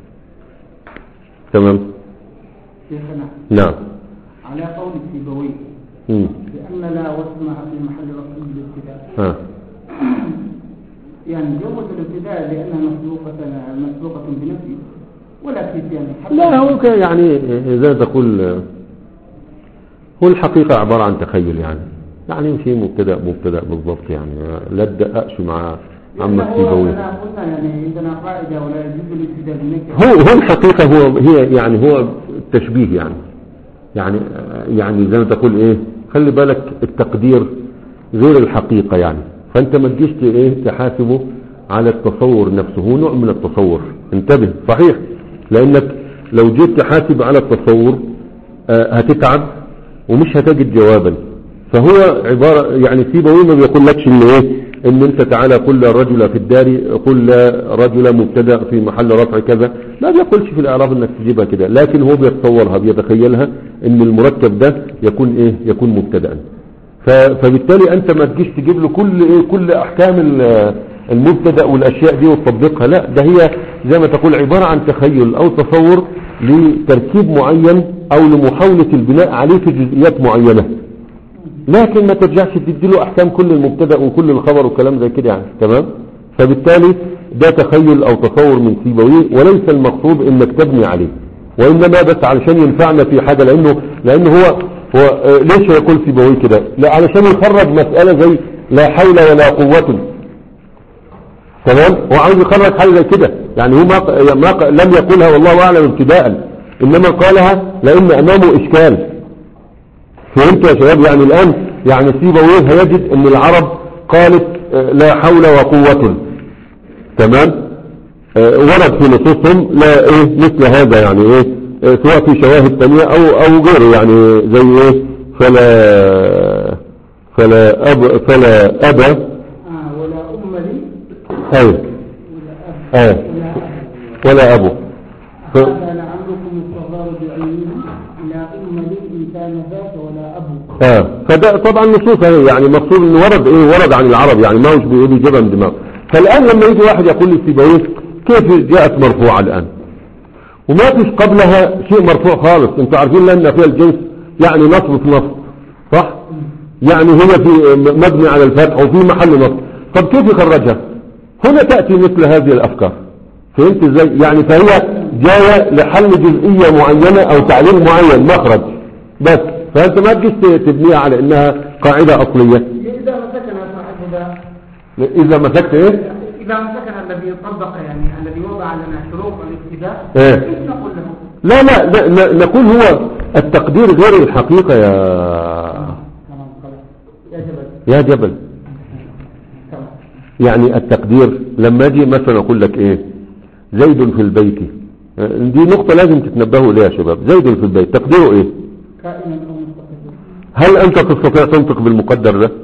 تمام شيخنا نعم على قول السيبوي مم. بأن لا واسمها في محل رفع الابتداء ها يعني جوز الابتداء لأنها مسبوقة مسبوقة بنفي ولكن يعني حتى لا هو ك- يعني زي ما تقول آه، هو الحقيقة عبارة عن تخيل يعني يعني يمشي مبتدا مبتدا بالضبط يعني لا تدققش مع عم لأنه هو السيبوي أنا قلنا يعني عندنا قاعدة ولا يجوز الابتداء بنكرة هو هو الحقيقة هو هي يعني هو التشبيه يعني يعني يعني زي ما تقول ايه خلي بالك التقدير غير الحقيقة يعني فانت ما تجيش ت- ايه تحاسبه على التصور نفسه هو نوع من التصور انتبه صحيح لانك لو جيت تحاسب على التصور آه، هتتعب ومش هتجد جوابا فهو عبارة يعني سيبوي ما بيقولكش ان ايه ان انت تعالى قل لا رجل في الدار قل لا رجل مبتدا في محل رفع كذا ما بيقولش في الاعراب انك تجيبها كده لكن هو بيتصورها بيتخيلها ان المركب ده يكون ايه يكون مبتدا ف- فبالتالي انت ما تجيش تجيب له كل ايه كل احكام ال- المبتدا والاشياء دي وتطبقها لا ده هي زي ما تقول عبارة عن تخيل او تصور لتركيب معين او لمحاولة البناء عليه في جزئيات معينة لكن ما ترجعش تديله احكام كل المبتدا وكل الخبر وكلام زي كده يعني تمام فبالتالي ده تخيل او تصور من سيبويه وليس المقصود انك تبني عليه وانما بس علشان ينفعنا في حاجه لانه لانه هو هو آه، ليش يقول سيبويه كده لا علشان يخرج مساله زي لا حول ولا قوه تمام هو عاوز يخرج حاجه زي كده يعني هو ما ما لم يقولها والله اعلم ابتداء انما قالها لان امامه اشكال فهمت يا شباب يعني الآن يعني سيبويه هيجد ان العرب قالت آه، لا حول وقوة تمام آه، ورد في نصوصهم لا ايه مثل هذا يعني ايه آه، سواء في شواهد تانية او او غيره يعني زي ايه فلا فلا اب فلا ابا آه ولا أم لي ايوه ولا أب اه ولا أب ولا ابو ف... هذا لعمركم الصغار بعينهم لا أم لي إن كان ذاك ولا أب اه فده طبعا نصوص اهي يعني مقصود انه ورد ايه ورد عن العرب يعني ما هوش بيقول يجيبها من دماغه فالان لما يجي واحد يقول لي سيبويه كيف جاءت مرفوعه الان وما فيش قبلها شيء مرفوع خالص انتوا عارفين لان فيها الجنس يعني نصب في نصب صح يعني هي في مبني على الفتح وفي محل نصب طب كيف يخرجها هنا تأتي مثل هذه الافكار فهمت ازاي يعني فهي جاية لحل جزئية معينة او تعليل معين مخرج بس فانت ما تجيش تبنيها على انها قاعدة اصلية إذا مسكنا صاحبنا اذا مسكت ايه إذا مسكنا الذي طبق يعني الذي وضع لنا شروط الابتداء إيه. كيف نقول له؟ لا لا ن- ن- نقول هو التقدير غير الحقيقة يا تمام خلاص يا جبل يا جبل تمام يعني التقدير لما اجي مثلا اقول لك ايه زيد في البيت دي نقطة لازم تتنبهوا اليها يا شباب زيد في البيت تقديره ايه كائنا أو مستقبلا هل انت تستطيع تنطق بالمقدر ده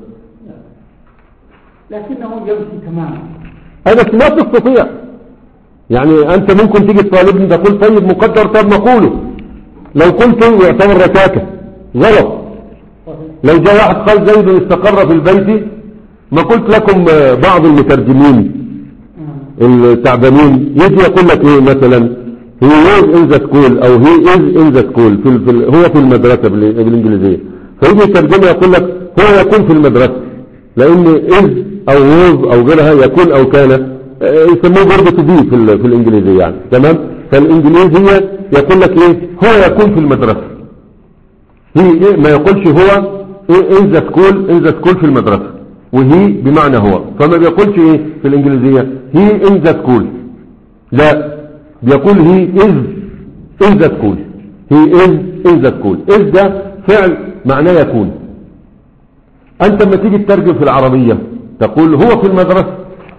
لكنه يمشي تماما انا ما تستطيع يعني انت ممكن تيجي تطالبني تقول طيب مقدر طب نقوله لو قلت يعتبر ركاكة غلط صحيح لو جاء واحد قال زيد استقر في البيت ما قلت لكم آه، بعض المترجمين آه. التعبانين يجي يقول لك ايه مثلا هي was in the school او he is in the school في ال- في ال- هو في المدرسة بال- بالانجليزية فيجي يترجمها يقول لك هو يكون في المدرسة لان is او was او غيرها يكون او كان آه، يسموه برضه to be في, ال- في الانجليزية يعني تمام فالانجليزية يقول لك ايه هو يكون في المدرسة هي إيه ما يقولش هو إيه in the school in the school في المدرسة وهي بمعنى هو فما بيقولش ايه في الانجليزية he in the school لا بيقول he is in the school he is in the school is ده فعل معناه يكون انت لما تيجي تترجم في العربية تقول هو في المدرسة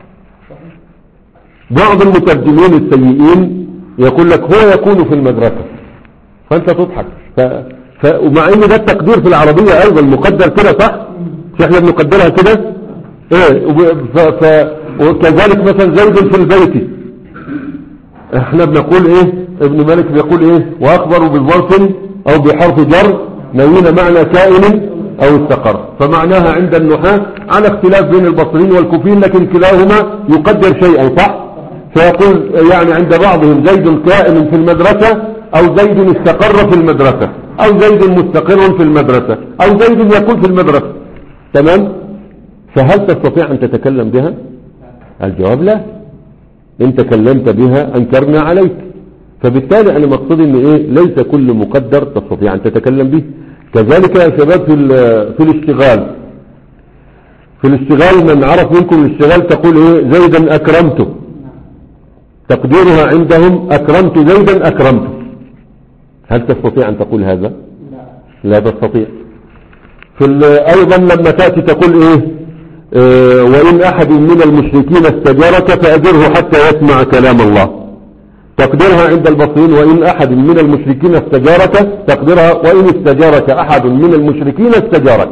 بعض المترجمين السيئين يقول لك هو يكون في المدرسة فانت تضحك ف... ف... ومع ان ده التقدير في العربية ايضا مقدر كده صح مش احنا بنقدرها كده ايه وب... ف... ف... وكذلك مثلا زيد في البيت احنا بنقول ايه ابن مالك بيقول ايه واخبروا بالظرف او بحرف جر نوين معنى كائن او استقر فمعناها عند النحاة على اختلاف بين البصريين والكوفيين لكن كلاهما يقدر شيئا صح فيقول يعني عند بعضهم زيد كائن في المدرسة او زيد استقر في المدرسة او زيد مستقر في المدرسة او زيد يكون في المدرسة تمام فهل تستطيع ان تتكلم بها الجواب لا ان تكلمت بها انكرنا عليك فبالتالي انا مقصودي ان ايه ليس كل مقدر تستطيع ان تتكلم به كذلك يا شباب في ال- في الاشتغال في الاشتغال من عرف منكم الاشتغال تقول ايه زيدا اكرمته تقديرها عندهم اكرمت زيدا اكرمته هل تستطيع ان تقول هذا لا لا تستطيع في ال- ايضا لما تأتي تقول ايه آه، وان احد من المشركين استجارك فاجره حتى يسمع كلام الله تقديرها عند البصريين وان احد من المشركين استجارك تقديرها وان استجارك احد من المشركين استجارك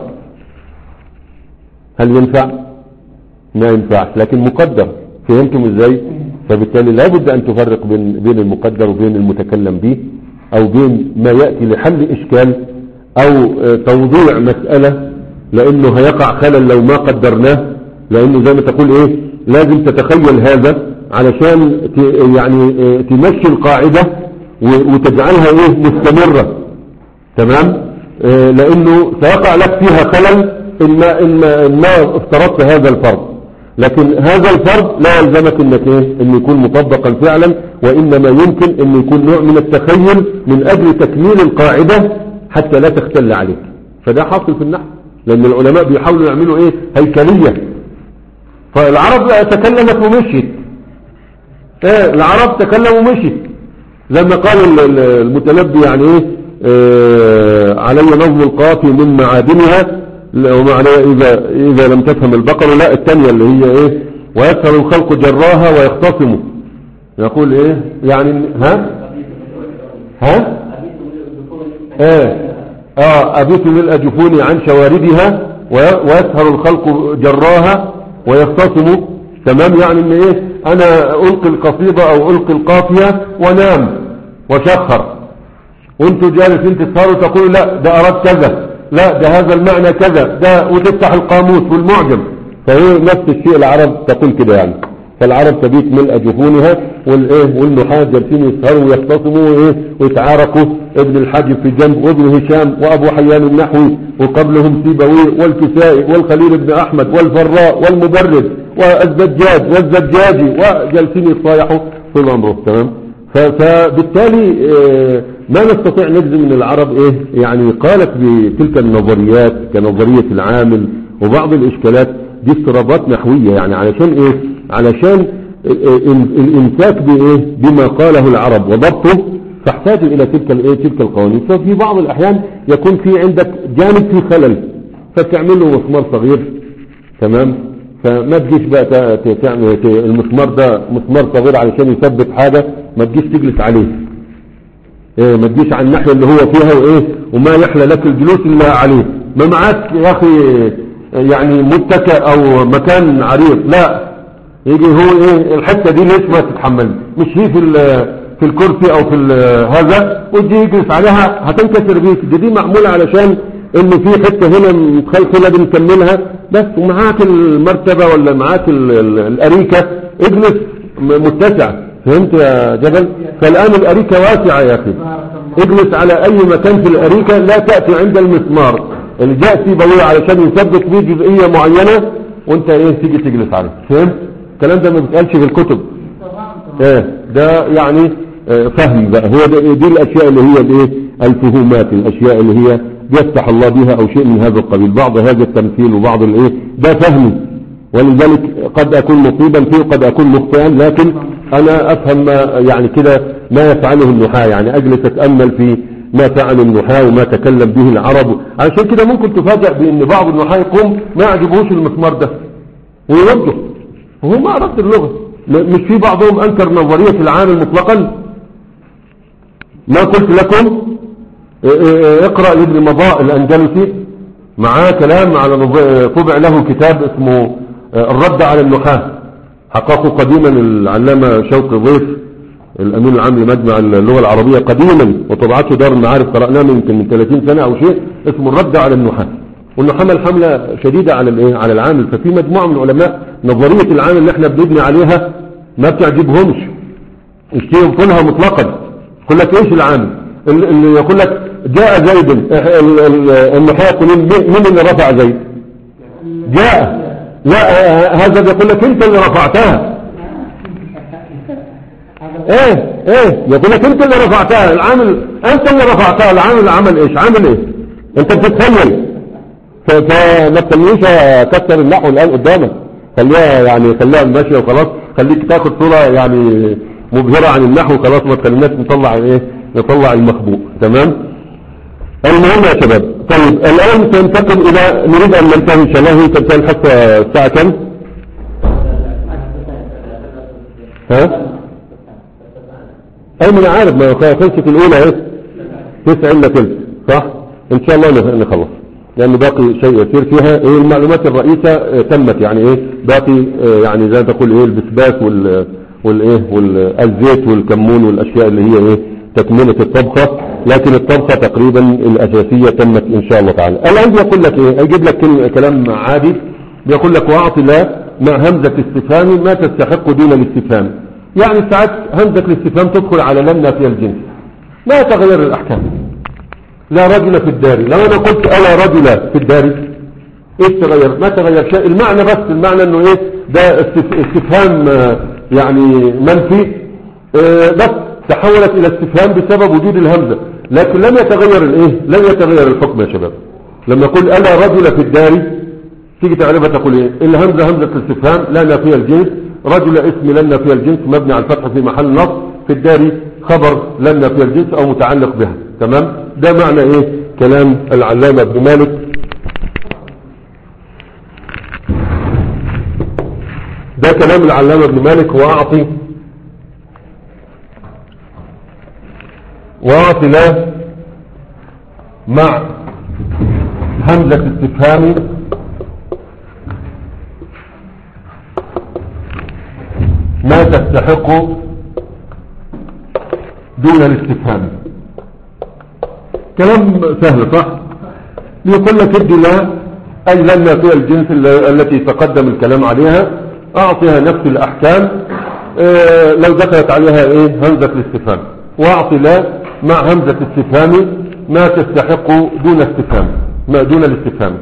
هل ينفع ما ينفعش لكن مقدر فهمتم ازاي فبالتالي لابد ان تفرق بين بين المقدر وبين المتكلم به او بين ما ياتي لحل اشكال او آه، توضيع مساله لانه هيقع خلل لو ما قدرناه لانه زي ما تقول ايه لازم تتخيل هذا علشان ت- يعني آه، تمشي القاعده و- وتجعلها ايه مستمره تمام آه، لانه سيقع لك فيها خلل ان ما, إن ما, إن ما افترضت هذا الفرض لكن هذا الفرض لا يلزمك انك ايه ان يكون مطبقا فعلا وانما يمكن ان يكون نوع من التخيل من اجل تكميل القاعدة حتى لا تختل عليك فده حاصل في النحو لان العلماء بيحاولوا يعملوا ايه هيكلية فالعرب تكلمت ومشيت ايه العرب تكلموا ومشيت زي ما قال ال- ال- المتنبي يعني ايه آه، آه، علي نظم القافي من معادنها لا، ومعنى إذا, إذا لم تفهم البقرة لا الثانية اللي هي إيه ويسهل الخلق جراها ويختصموا يقول إيه يعني ها ها ايه اه ابيت ملء جفوني عن شواردها وي- ويسهر الخلق جراها ويختصم تمام يعني ان ايه انا القي القصيدة او القي القافية وانام وشخر وانتوا جالسين تسهروا تقولوا لا ده اراد كذا لا ده هذا المعنى كذا ده وتفتح القاموس والمعجم فهي نفس الشيء العرب تقول كده يعني فالعرب تبيت ملء جفونها والايه والنحاة جالسين يسهروا ويختصموا وايه ويتعاركوا ابن الحاجب في جنب وابن هشام وابو حيان النحوي وقبلهم سيبوي والكسائي والخليل بن احمد والفراء والمبرد والزجاج والزجاجي وجالسين يتصايحوا طول عمره تمام ف- فبالتالي آه، ما نستطيع نجزم من العرب ايه يعني قالت بتلك النظريات كنظرية العامل وبعض الاشكالات دي اضطرابات نحوية يعني علشان ايه علشان ال- ال- الامساك بايه بما قاله العرب وضبطه تحتاج الى تلك الايه تلك القوانين ففي بعض الاحيان يكون في عندك جانب فيه خلل فتعمل له مسمار صغير تمام فما تجيش بقى ت- ت- تعمل ت- المسمار ده مسمار صغير علشان يثبت حاجة ما تجيش تجلس عليه إيه ما تجيش على الناحية اللي هو فيها وايه وما يحلى لك الجلوس الا عليه ما معاك يا اخي يعني متكئ او مكان عريض لا يجي هو ايه الحتة دي ليش ما تتحمل مش هي في ال- في الكرسي او في ال- هذا وتجي يجلس عليها هتنكسر بيك دي, دي معمولة علشان ان في حتة هنا متخلخلة بنكملها بس ومعاك المرتبة ولا معاك ال- ال- الاريكة اجلس م- متسع فهمت يا جبل فالان الاريكة واسعة يا اخي اجلس على اي مكان في الاريكة لا تأتي عند المسمار اللي جاء سيبويه علشان يثبت فيه جزئية معينة وانت ايه تيجي تجلس عليه فهمت الكلام ده ما بيتقالش في الكتب ايه ده يعني آه، فهم بقى هو ده دي الاشياء اللي هي الايه الفهومات الاشياء اللي هي يفتح الله بها او شيء من هذا القبيل بعض هذا التمثيل وبعض الايه ده فهمي ولذلك قد اكون مصيبا فيه وقد اكون مخطئا لكن انا افهم ما يعني كده ما يفعله النحاة يعني اجلس اتامل في ما فعل النحاة وما تكلم به العرب عشان كده ممكن تفاجأ بان بعض النحاة يقوم ما يعجبوش المسمار ده ويوجه وهو ما أردت اللغة م- مش في بعضهم أنكر نظرية العامل مطلقا ما قلت لكم ا- ا- اقرأ لابن مضاء الأندلسي معاه كلام على نظ- طبع له كتاب اسمه اه، الرد على النحاة حققه قديما العلامة شوقي ضيف الأمين العام لمجمع اللغة العربية قديما وطبعته دار المعارف قرأناه من يمكن من 30 سنة أو شيء اسمه الرد على النحاة وانه حمل حملة شديدة على الايه على العامل ففي مجموعة من العلماء نظرية العامل اللي احنا بنبني عليها ما بتعجبهمش مش ينفونها مطلقا يقول لك ايش العامل اللي اللي يقول لك جاء زيد ال- ال- النحاة يقولون مين مين اللي رفع زيد جاء لا آه، هذا بيقول لك انت اللي رفعتها ايه ايه يقول لك انت اللي رفعتها العامل انت اللي رفعتها العامل عمل ايش عامل ايه انت بتتخيل ف- فما تخليش اكسر النحو الان قدامك خليها يعني خليها ماشيه وخلاص خليك تاخد صوره يعني مبهره عن النحو خلاص ما تخليناش نطلع ايه نطلع المخبوء تمام المهم يا شباب طيب الان سننتقل الى نريد ان ننتهي ان شاء الله هي تنتهي الحصه الساعه كم ها اي من عارف ما خلصت الاولى ايه تسع الا تلت صح ان شاء الله نخ- نخلص لان باقي شيء يسير فيها ايه المعلومات الرئيسة اه، تمت يعني ايه باقي اه، يعني زي ما تقول ايه البسباس وال والايه والزيت والكمون والاشياء اللي هي ايه تكملة الطبخة لكن الطبخة تقريبا الاساسية تمت ان شاء الله تعالى الان بيقول لك ايه يجيب لك كل- كلام عادي بيقول لك واعط لا مع همزة استفهام ما تستحق دون الاستفهام يعني ساعات همزة الاستفهام تدخل على لم نافية الجنس لا يتغير الاحكام لا رجل في الدار لو انا قلت الا رجل في الدار ايش تغير ما تغير شيء المعنى بس المعنى انه ايه ده استف- استفهام آه، يعني منفي آه، بس تحولت الى استفهام بسبب وجود الهمزة لكن لم يتغير الايه لم يتغير الحكم يا شباب لما اقول الا رجل في الدار تيجي تعرفها تقول ايه الهمزة همزة الاستفهام لا نافية الجنس رجل اسم لن نافية الجنس مبني على الفتح في محل نصب في الدار خبر لن نافية الجنس او متعلق بها تمام ده معنى ايه كلام العلامة ابن مالك ده كلام العلامة ابن مالك وأعطي وأعطي له مع همزة استفهام ما تستحق دون الاستفهام كلام سهل صح يقول لك ادي لا اي لما في الجنس ال- التي تقدم الكلام عليها اعطيها نفس الاحكام اه لو دخلت عليها ايه همزة الاستفهام واعطي لا مع همزة استفهام ما تستحق دون استفهام ما دون الاستفهام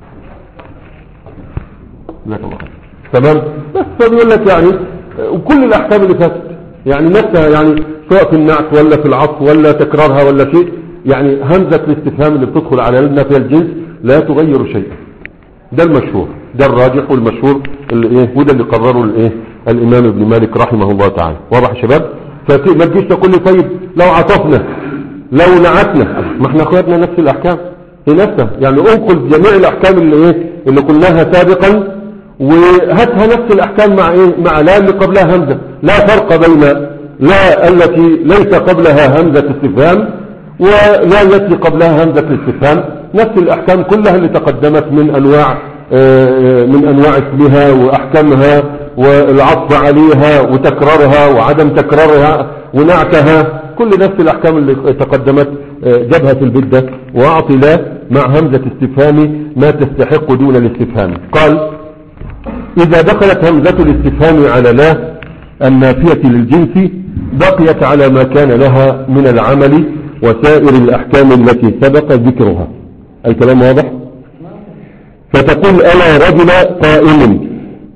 جزاك الله خير. تمام بس فبيقول لك يعني اه، وكل الاحكام اللي فاتت يعني نفسها يعني سواء في النعت ولا في العطف ولا تكرارها ولا شيء يعني همزة الاستفهام اللي بتدخل على نفي الجنس لا تغير شيئا ده المشهور ده الراجح والمشهور اللي ايه وده اللي قرره الايه الامام ابن مالك رحمه الله تعالى واضح يا شباب فما تجيش تقول لي طيب لو عطفنا لو نعتنا ما احنا اخذنا نفس الاحكام هي نفسها يعني انقل جميع الاحكام اللي ايه اللي قلناها سابقا وهاتها نفس الاحكام مع ايه مع لا اللي قبلها همزه لا فرق بين لا التي ليس قبلها همزه استفهام ولا التي قبلها همزه الاستفهام نفس الاحكام كلها اللي تقدمت من انواع آه، من انواع اسمها واحكامها والعطف عليها وتكرارها وعدم تكرارها ونعتها كل نفس الاحكام اللي تقدمت آه، جابها في البدة واعطي لا مع همزة استفهام ما تستحق دون الاستفهام قال إذا دخلت همزة الاستفهام على لا النافية للجنس بقيت على ما كان لها من العمل وسائر الأحكام التي سبق ذكرها الكلام واضح فتقول أنا رجل قائم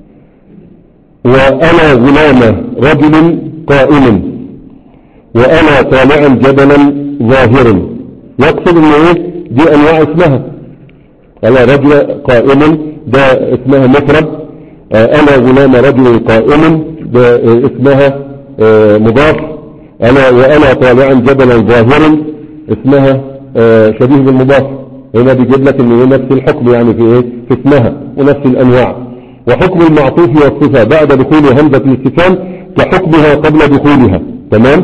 وأنا غلام رجل قائم وأنا طالعا جبلا ظاهر يقصد ان ايه دي انواع اسمها أنا رجل قائم ده اسمها مفرد آه، أنا غلام رجل قائم ده آه، اسمها آه، مضاف أنا وأنا طالعا جبلا ظاهر اسمها آه، شبيه بالمضاف هنا بيجيب لك ان هي نفس الحكم يعني في ايه في اسمها ونفس الانواع وحكم المعطوف والصفة بعد دخول همزة الاستفهام كحكمها قبل دخولها تمام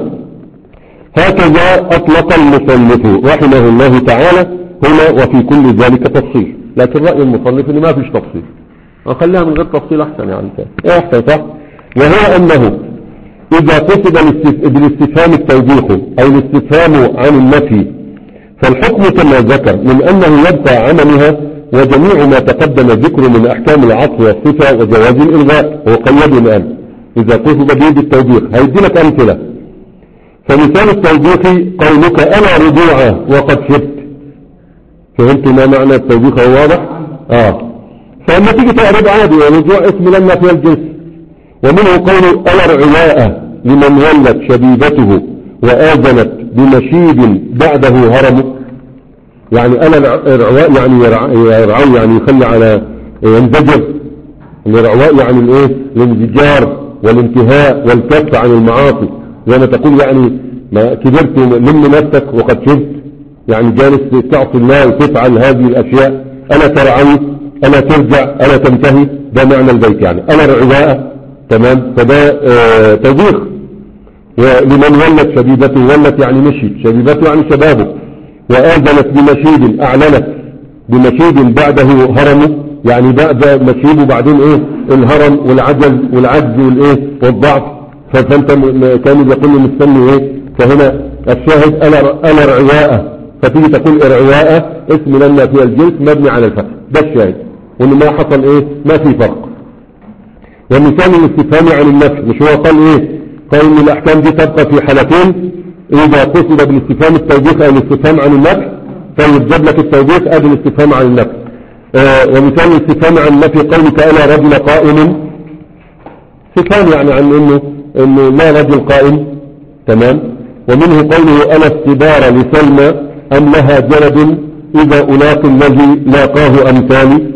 هكذا أطلق المصنف رحمه الله تعالى هنا وفي كل ذلك تفصيل لكن رأي المصنف ان ما فيش تفصيل أخليها من غير تفصيل أحسن يعني إيه أحسن صح وهو أنه إذا قصد الاستف- بالاستفهام التوبيخ أو الاستفهام عن النفي فالحكم كما ذكر من أنه يبقى عملها وجميع ما تقدم ذكر من أحكام العطف والصفة وجواز الإلغاء وقيد الآن إذا قصد به بالتوبيخ هيدي لك أمثلة فمثال التوبيخ قولك أنا رجوعة وقد شبت فهمت ما معنى التوبيخ هو واضح آه فلما تيجي تعرض عادي ورجوع اسم لما فيها الجنس ومنه قول أنا رعواء لمن ولت شبيبته وآذنت بمشيب بعده هرم يعني أنا الرعواء يعني يرع- يرعو يعني يخلي على ينزجر الرعواء يعني الايه الانزجار والانتهاء والكف عن المعاصي زي ما تقول يعني ما كبرت لم نفسك وقد شبت يعني جالس تعصي الله وتفعل هذه الاشياء الا ترعوي الا ترجع الا تنتهي ده معنى البيت يعني انا رعواء تمام فده آه توبيخ ولمن ولت شبيبته ولت يعني مشيت شبيبته يعني شبابه وآذنت بمشيب أعلنت بمشيب بعده هرم يعني بعد مشيب وبعدين ايه الهرم والعجز والعجز والايه والضعف ف- فانت م- م- كانوا بيقول مستني ايه فهنا الشاهد انا انا رعواء فتيجي تقول ارعواء اسم لنا في الجنس مبني على الفتح ده الشاهد وان ما حصل ايه ما في فرق ومثال الاستفهام عن النفي مش هو قال ايه قال ان الاحكام دي تبقى في حالتين اذا قصد بالاستفهام التوبيخ او الاستفهام عن النفي فيجاب لك التوبيخ ادي الاستفهام عن النفي آه ومثال الاستفهام عن النفي قولك انا رجل قائم استفهام يعني عن انه انه ما رجل قائم تمام ومنه قوله انا استبار لسلمى ام لها جلد اذا الاقي الذي لاقاه امثالي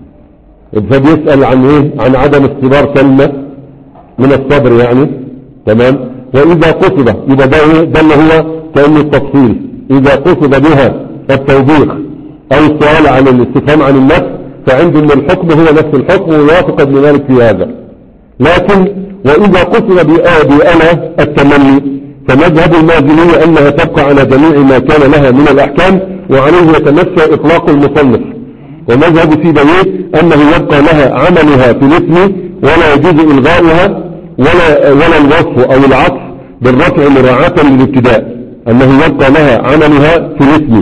فبيسأل عن ايه عن عدم استبار سلمى من الصبر يعني تمام واذا قصد يبقى ده ايه ده اللي هو كأنه التفصيل اذا قصد بها التوبيخ او السؤال عن الاستفهام عن النفس فعنده ان الحكم هو نفس الحكم ويوافق ابن مالك في هذا لكن واذا قصد بأنا التمني فمذهب المازنية انها تبقى على جميع ما كان لها من الاحكام وعليه يتمشى اطلاق المصنف ومذهب سيبويه انه يبقى لها عملها في الاسم ولا يجوز الغاؤها ولا, ولا الوصف او العطف بالرفع مراعاة للابتداء انه يبقى لها عملها في الاسم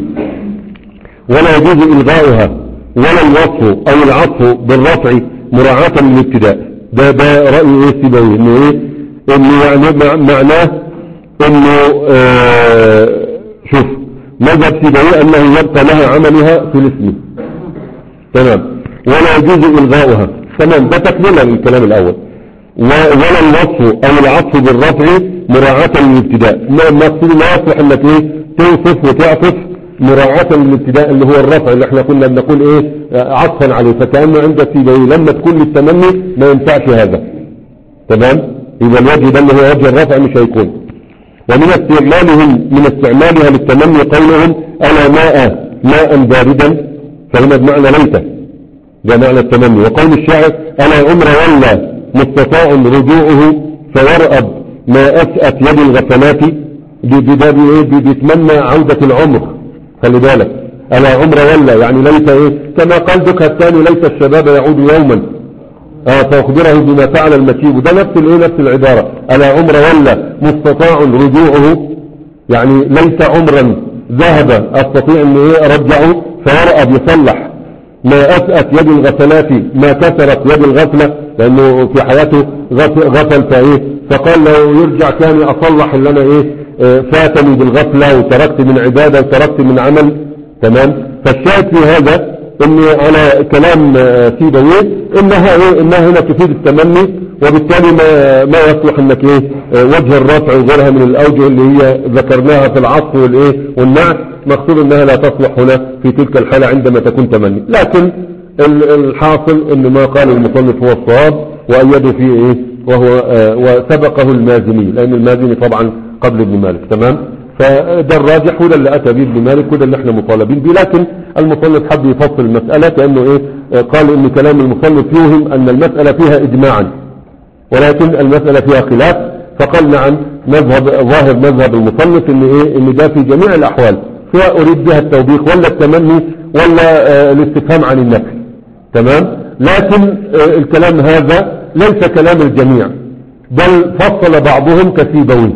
ولا يجوز الغاؤها ولا الوصف او العطف بالرفع مراعاة للابتداء ده ده رأي ايه سيبويه انه ايه انه يعني مع- معناه انه آه شوف مذهب سيبويه انه يبقى لها عملها في الاسم تمام ولا يجوز إلغاؤها تمام ده تكملة للكلام الأول و- ولا الوصف أو العطف بالرفع مراعاة للابتداء ما المقصود لا يصلح انك ايه توصف وتعطف مراعاة للابتداء اللي هو الرفع اللي احنا كنا بنقول ايه آه، عطفا عليه فكأنه عند سيبويه لما تكون للتمني ما ينفعش هذا تمام يبقى الوجه ده اللي هو وجه الرفع مش هيكون ومن استعمالهم من استعمالها للتمني قولهم ألا ماء ماء باردا فهنا بمعنى ليت ده معنى التمني وقول الشاعر ألا عمر ولا مستطاع رجوعه فيرأب ما أسأت يد الغفلات دي دي ده بي- بي- بيتمنى عودة العمر خلي بالك ألا عمر ولا يعني ليت إيه كما قال دكها الثاني ليت الشباب يعود يوما آه فأخبره بما فعل المشيب ده نفس الايه نفس العبارة ألا عمر ولا مستطاع رجوعه يعني ليس عمرا ذهب استطيع ان ايه ارجعه فيرأى بيصلح ما اسأت يد الغفلات ما كسرت يد الغفلة لانه في حياته غف- غفل فايه فقال لو يرجع تاني اصلح اللي انا ايه آه، فاتني بالغفلة وتركت من عبادة وتركت من عمل تمام فالشاهد في هذا ان على كلام آه، سيبويه انها ايه انها هنا تفيد التمني وبالتالي ما ما يصلح انك ايه آه، وجه الرفع وغيرها من الاوجه اللي هي ذكرناها في العطف والايه والنعت مقصود انها لا تصلح هنا في تلك الحالة عندما تكون تمني لكن ال- الحاصل ان ما قال المصنف هو الصواب وايده فيه ايه وهو آه، وسبقه المازني لان المازني طبعا قبل ابن مالك تمام فده الراجح وده اللي اتى به ابن مالك وده اللي احنا مطالبين به لكن المصنف حب يفصل المسألة كأنه ايه آه، قال ان كلام المصنف يوهم ان المسألة فيها اجماعا ولكن المسألة فيها خلاف فقال نعم مذهب ظاهر مذهب المصنف ان ايه ان ده في جميع الاحوال سواء اريد بها التوبيخ ولا التمني ولا آه، الاستفهام عن النفي تمام لكن آه، الكلام هذا ليس كلام الجميع بل فصل بعضهم كسيبوي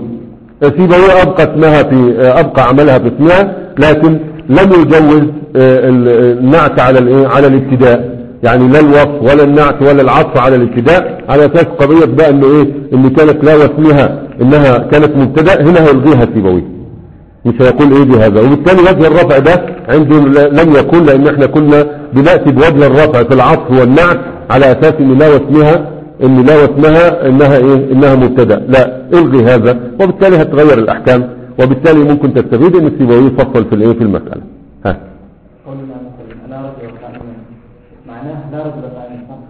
سيبوي ابقى اسمها في آه، ابقى عملها في اسمها لكن لم يجوز آه، ال- النعت على الايه على الابتداء يعني لا الوصف ولا النعت ولا العطف على الابتداء على اساس قضيه بقى انه ايه ان كانت لا واسمها انها كانت مبتدا هنا هيلغيها سيبوي مش هيقول ايه بهذا وبالتالي وجه الرفع ده عنده ل- لم يكن لان احنا كنا بناتي بوجه الرفع في العطف والنعت على اساس ان لا واسمها ان لا واسمها انها ايه انها مبتدا لا الغي هذا وبالتالي هتغير الاحكام وبالتالي ممكن تستفيد ان السيبوي يفصل في الايه في المساله ها قولنا مثلا لا رجل قائما معناه لا رجل قائما صح؟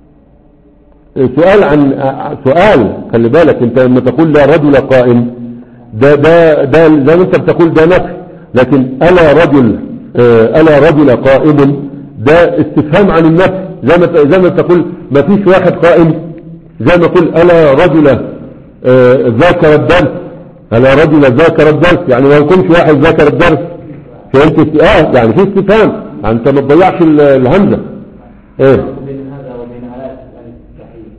سؤال عن سؤال خلي بالك انت لما تقول لا رجل قائم ده ده ده زي ما انت بتقول ده نفي لكن الا رجل آه، الا رجل قائم ده استفهام عن النفي زي ما زي ما تقول ما فيش واحد قائم زي ما تقول الا رجل آه، ذاكر الدرس الا رجل ذاكر الدرس يعني ما يكونش واحد ذاكر الدرس فهمت اه يعني في استفهام يعني انت ما تضيعش ال- الهمزه ايه بين هذا وبين علامة الاستفتاحية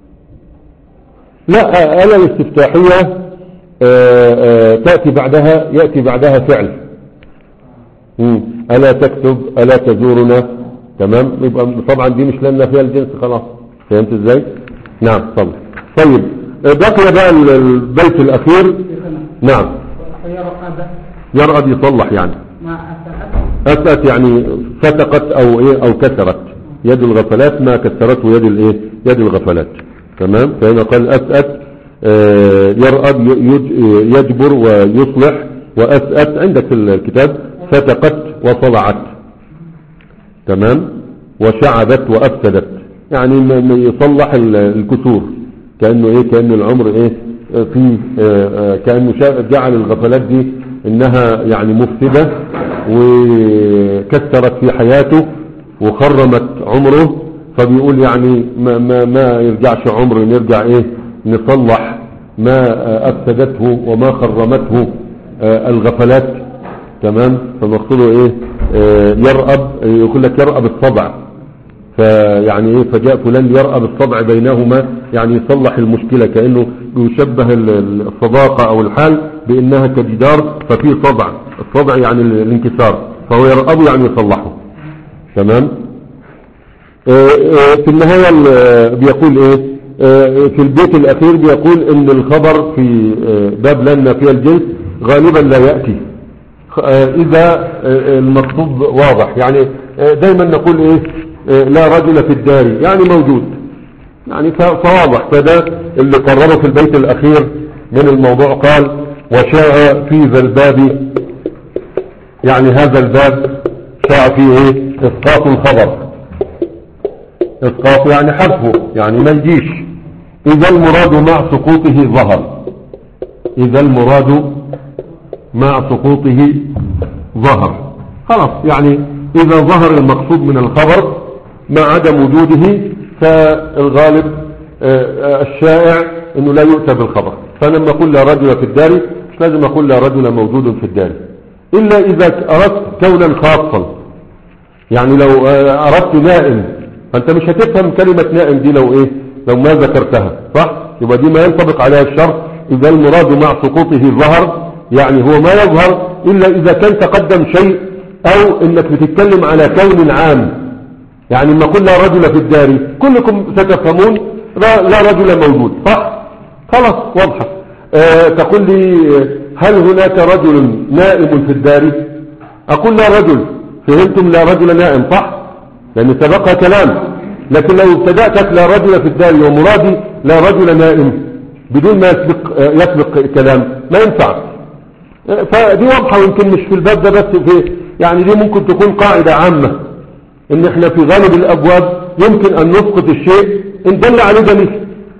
لا ألا الاستفتاحية آه، آه، تأتي بعدها يأتي بعدها فعل مم. ألا تكتب ألا تزورنا تمام يبقى طبعا دي مش لنا فيها الجنس خلاص فهمت ازاي نعم طبعا طيب آه، بقي بقى ال- البيت الأخير نعم يرى هذا يرأد يصلح يعني ما أسأل أسأت يعني فتقت أو إيه أو كسرت يد الغفلات ما كسرته يد الإيه يد الغفلات تمام فهنا قال أسأت آه، يرأب يج- يجبر ويصلح وأسأت عندك في الكتاب فتقت وصلعت تمام وشعبت وأفسدت يعني م- م- يصلح ال- الكسور كأنه إيه كأن العمر إيه آه، في آه، آه، كأنه شا- جعل الغفلات دي إنها يعني مفسدة وكثرت في حياته وخرمت عمره فبيقول يعني ما, ما, ما يرجعش عمر نرجع ايه نصلح ما افسدته وما خرمته آه، الغفلات تمام فمقصوده ايه آه، يرأب يقول لك يرأب الصبع فيعني ايه فجاء فلان يرأب الصبع بينهما يعني يصلح المشكلة كأنه يشبه ال- ال- الصداقة او الحال بانها كجدار ففي صبع الصبع يعني ال- الانكسار فهو يرأبه يعني يصلحه تمام آه، آه، في النهاية ال- بيقول ايه آه، في البيت الاخير بيقول ان الخبر في آه، باب لنا في الجنس غالبا لا يأتي آه، اذا آه، المقصود واضح يعني آه، دايما نقول ايه آه، لا رجل في الدار يعني موجود يعني ف- فواضح فده اللي قرره في البيت الاخير من الموضوع قال وشاء في ذا الباب يعني هذا الباب شاء فيه ايه اسقاط الخبر اسقاط يعني حذفه يعني ما يجيش اذا المراد مع سقوطه ظهر اذا المراد مع سقوطه ظهر خلاص يعني اذا ظهر المقصود من الخبر مع عدم وجوده فالغالب آه، آه، الشائع انه لا يؤتى بالخبر فلما اقول لا رجل في الدار مش لازم اقول لا رجل موجود في الدار الا اذا اردت كونا خاصا يعني لو آه، اردت نائم فانت مش هتفهم كلمة نائم دي لو ايه لو ما ذكرتها صح يبقى دي ما ينطبق عليها الشرط اذا المراد مع سقوطه ظهر يعني هو ما يظهر الا اذا كان تقدم شيء او انك بتتكلم على كون عام يعني لما قلنا رجل في الدار كلكم ستفهمون لا, لا رجل موجود صح خلاص واضحة أه تقول لي هل هناك رجل نائم في الدار اقول لا رجل فهمتم لا رجل نائم صح لان سبقها كلام لكن لو ابتدأتك لا رجل في الدار ومرادي لا رجل نائم بدون ما يسبق, آه، يسبق كلام ما ينفع آه، فدي واضحة ويمكن مش في الباب ده بس في يعني دي ممكن تكون قاعدة عامة ان احنا في غالب الابواب يمكن ان نسقط الشيء ان دل عليه دليل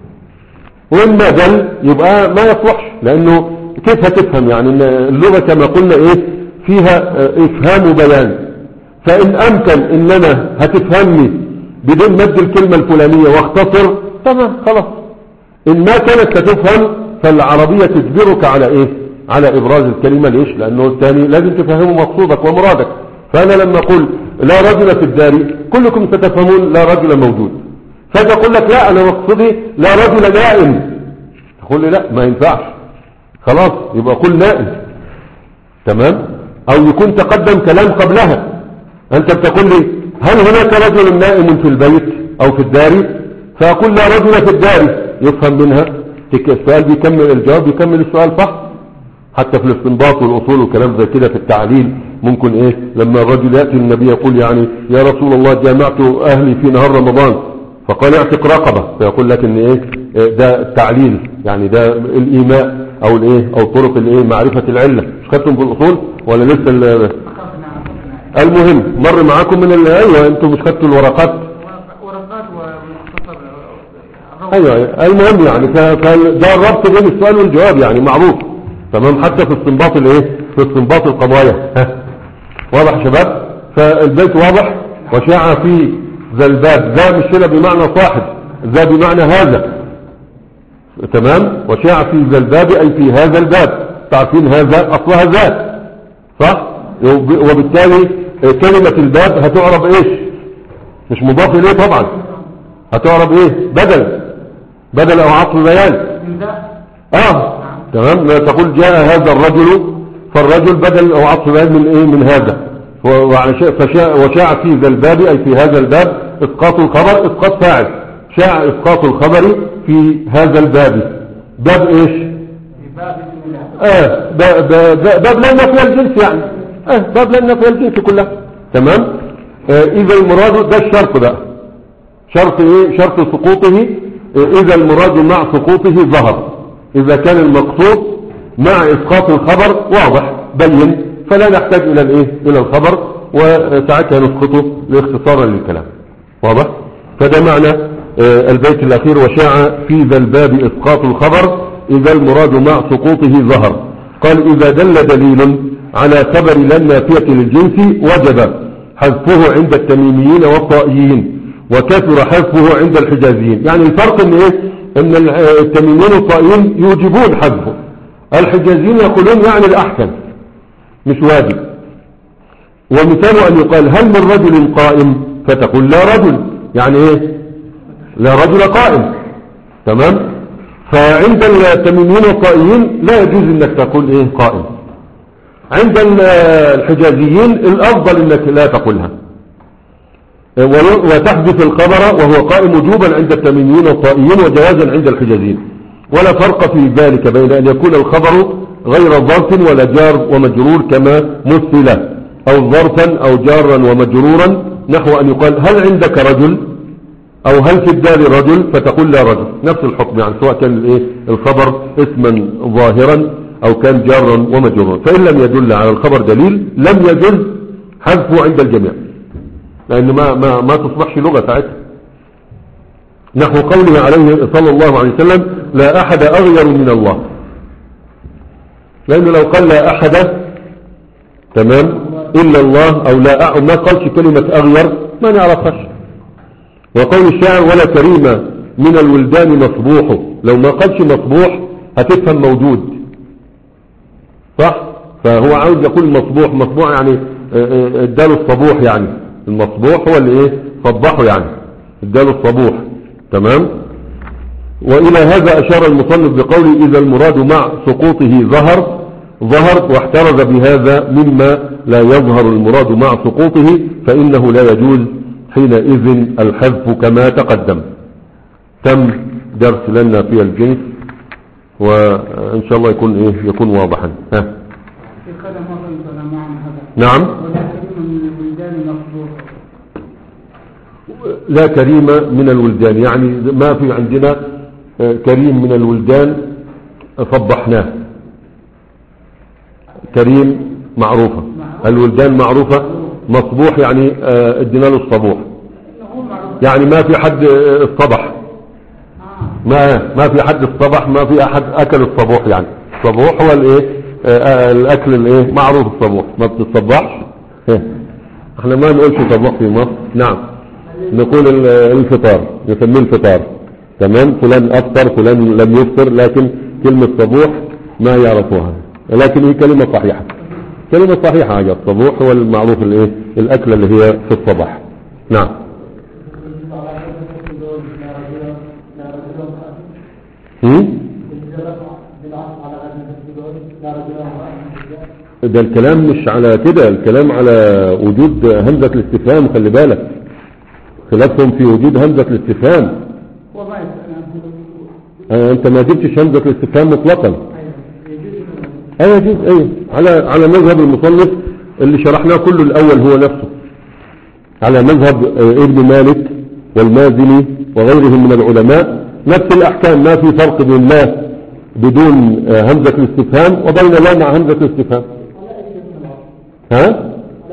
وإن ما دل يبقى ما يصلحش لأنه كيف هتفهم يعني إن اللغة كما قلنا إيه فيها آه، إفهام وبيان فإن أمكن إن أنا هتفهمني بدون مد الكلمة الفلانية واختصر تمام خلاص إن ما كانت ستفهم فالعربية تجبرك على إيه على إبراز الكلمة ليش لأنه الثاني لازم تفهمه مقصودك ومرادك فأنا لما أقول لا رجل في الدار كلكم ستفهمون لا رجل موجود فاجي اقول لك لا انا مقصدي لا رجل نائم تقول لي لا ما ينفعش خلاص يبقى قل نائم تمام او يكون تقدم كلام قبلها انت بتقول لي هل هناك رجل نائم في البيت او في الدار فاقول لا رجل في الدار يفهم منها تك- السؤال بيكمل الجواب بيكمل السؤال صح حتى في الاستنباط والاصول وكلام زي كده في التعليل ممكن ايه لما الرجل ياتي النبي يقول يعني يا رسول الله جامعت اهلي في نهار رمضان فقال اعتق رقبه فيقول لك ان ايه إيه ده التعليل يعني ده الايماء او الايه او طرق الايه معرفه العله مش خدتم في الاصول ولا لسه ال- المهم مر معاكم من ال- ايوه انتم مش خدتوا الورقات ورقات ومختصر ايوه أيوة. المهم يعني ف- فده الربط بين السؤال والجواب يعني معروف تمام حتى في استنباط الايه في استنباط القضايا ها. واضح يا شباب فالبيت واضح وشاع في ذا الباب ذا مش هنا بمعنى صاحب ذا بمعنى هذا تمام وشاع في ذا الباب اي في هذا الباب تعرفين هذا اصلها ذات صح وب- وبالتالي كلمة الباب هتعرب ايش مش مضاف اليه طبعا هتعرب ايه بدل بدل او عطف بيان من ذا اه تمام لا تقول جاء هذا الرجل فالرجل بدل او عطف بيان من ايه من هذا و- وعلى شيء فشاء وشاع في ذا الباب اي في هذا الباب اسقاط الخبر اسقاط فاعل شاع اسقاط الخبر في هذا الباب باب ايش في باب بسم الله اه ب- ب- ب- باب لا نفي الجنس يعني اه باب لا نفي الجنس كلها تمام آه اذا المراد ده الشرط بقى شرط ايه شرط سقوطه آه اذا المراد مع سقوطه ظهر اذا كان المقصود مع اسقاط الخبر واضح بين فلا نحتاج الى الايه الى الخبر وساعتها نسقطه لاختصارا للكلام واضح فده معنى آه، البيت الاخير وشاع في ذا الباب اسقاط الخبر اذا المراد مع سقوطه ظهر قال اذا دل دليل على خبر لا النافية للجنس وجب حذفه عند التميميين والطائيين وكثر حذفه عند الحجازيين يعني الفرق ان ايه ان ال- التميميين والطائيين يوجبون حذفه الحجازيين يقولون يعني الاحسن مش واجب ومثال ان يقال هل من رجل قائم فتقول لا رجل يعني ايه لا رجل قائم تمام فعند التميميين والطائيين لا يجوز انك تقول ايه قائم عند ال- الحجازيين الافضل انك لا تقولها وي- وتحذف الخبر وهو قائم وجوبا عند التميميين والطائيين وجوازا عند الحجازيين ولا فرق في ذلك بين ان يكون الخبر غير ظرف ولا جار ومجرور كما مثل او ظرفا او جارا ومجرورا نحو ان يقال هل عندك رجل او هل في الدار رجل فتقول لا رجل نفس الحكم يعني سواء كان الايه الخبر اسما ظاهرا او كان جارا ومجرورا فان لم يدل على الخبر دليل لم يجز حذفه عند الجميع لان ما ما ما تصبحش لغه ساعتها نحو قوله عليه صلى الله عليه وسلم لا احد اغير من الله لانه لو قال لا احد تمام الا الله او لا أع... ما قالش كلمه اغير ما نعرفهاش وقول الشاعر ولا كريمة من الولدان مصبوح لو ما قالش مصبوح هتفهم موجود صح فهو عاوز يقول مصبوح مصبوح يعني آه، آه، اداله الصبوح يعني المصبوح هو اللي ايه صبحه يعني اداله الصبوح تمام والى هذا اشار المصنف بقوله اذا المراد مع سقوطه ظهر ظهر واحترز بهذا مما لا يظهر المراد مع سقوطه فانه لا يجوز حينئذ الحذف كما تقدم تم درس لنا في الجنس وان شاء الله يكون ايه يكون واضحا ها في هذا مرة يقول معنا هذا نعم ولا كلمة من البلدان مقبوح لا كريم من الولدان يعني ما في عندنا آه، كريم من الولدان صبحناه كريم معروفة الولدان معروفة مصبوح يعني آه، ادينا له الصبوح إنه هو معروف يعني ما في حد آه، الصبح آه. ما ما في حد الصبح ما في احد اكل الصبوح يعني الصبوح هو الايه آه، آه، الاكل الايه معروف الصبوح ما بتتصبحش إيه. احنا ما نقولش صبوح في مصر نعم نقول ال- الفطار نسميه الفطار تمام فلان افطر فلان لم يفطر لكن كلمة صبوح ما يعرفوها لكن هي كلمة صحيحة كلمة صحيحة يا الصبوح هو المعروف الايه الاكل اللي هي في الصباح نعم هم؟ ده الكلام مش على كده الكلام على وجود همزة الاستفهام خلي بالك خلافهم في وجود همزة الاستفهام هو ما يسأل عنه آه، انت ما جبتش همزة الاستفهام مطلقا يجوز ايوه يجوز ايوه على على مذهب المصنف اللي شرحناه كله الاول هو نفسه على مذهب آه، ابن مالك والمازني وغيرهم من العلماء نفس الاحكام ما في فرق بين لا بدون آه، همزة الاستفهام وبين لا مع همزة الاستفهام ها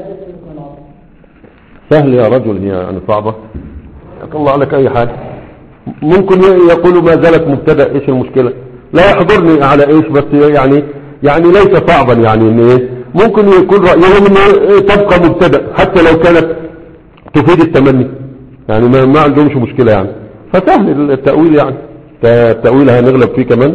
سهل يا رجل هي يعني صعبة الله لك اي حاجة ممكن ي- يقولوا ما زالت مبتدا ايش المشكلة لا يحضرني على ايش بس يعني يعني ليس صعبا يعني ان ايه ممكن يكون رأيهم ان إيه تبقى مبتدا حتى لو كانت تفيد التمني يعني ما, ما عندهمش مشكلة يعني فسهل التأويل يعني التأويل هنغلب فيه كمان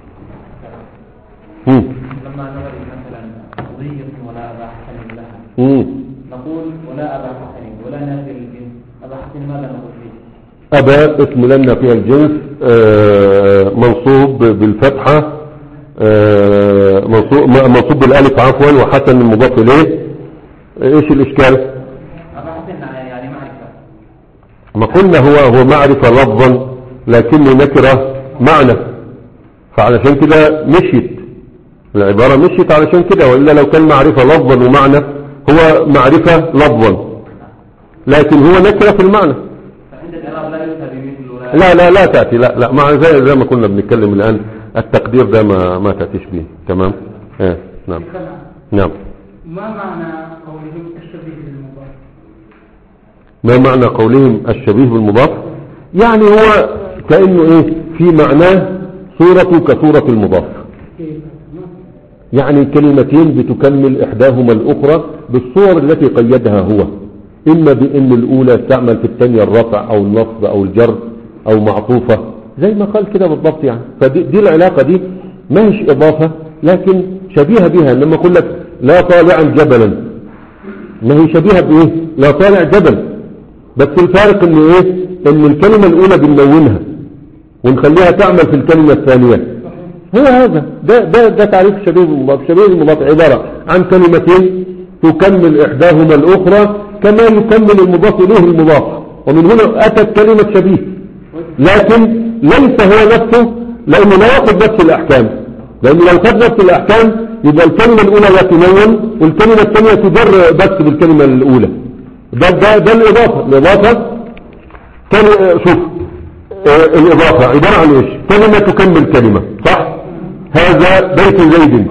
مم. لما نورد مثلا قضية ولا أبا حسن لها مم. نقول ولا أبا حسن ولا نافي الجنس أبا حسن ماذا نقول فيه؟ أبا اسم لنا فيها الجنس آه، منصوب بالفتحة آه، منصوب منصوب بالالف عفوا وحسن المضاف اليه ايش الاشكال أبا حسن يعني معرفة ما قلنا هو هو معرفة لفظا لكنه نكرة معنى فعلشان كده مشيت العبارة مشيت علشان كده وإلا لو كان معرفة لفظا ومعنى هو معرفة لفظا لكن هو نكرة في المعنى فعند الإعراب لا يؤتى بمثل ولا لا لا لا تأتي لا لا مع زي زي ما كنا بنتكلم الآن التقدير ده ما ما تأتيش به تمام ايه نعم شيخنا نعم ما معنى قولهم الشبيه بالمضاف ما معنى قولهم الشبيه بالمضاف يعني هو كأنه ايه في معناه صورته كصورة المضاف كيف يعني كلمتين بتكمل إحداهما الأخرى بالصور التي قيدها هو إما بأن الأولى تعمل في الثانية الرفع أو النصب أو الجر أو معطوفة زي ما قال كده بالضبط يعني فدي دي العلاقة دي ما هيش إضافة لكن شبيهة بها لما أقول لك لا طالعا جبلا ما هي شبيهة بإيه لا طالع جبل بس الفارق إن إيه إن الكلمة الأولى بنلونها ونخليها تعمل في الكلمة الثانية هو هذا ده ده ده تعريف شبيه المضاف شبيه المضاف عبارة عن كلمتين تكمل إحداهما الأخرى كما يكمل المضاف إليه المضاف ومن هنا أتت كلمة شبيه لكن ليس هو نفسه لأنه لا يأخذ نفس الأحكام لأنه لو خد نفس الأحكام يبقى الكلمة الأولى لا تنون والكلمة الثانية تجر بس بالكلمة الأولى ده ده ده الإضافة الإضافة كان شوف آه، الإضافة عبارة عن إيش كلمة تكمل كلمة صح هذا بيت زيد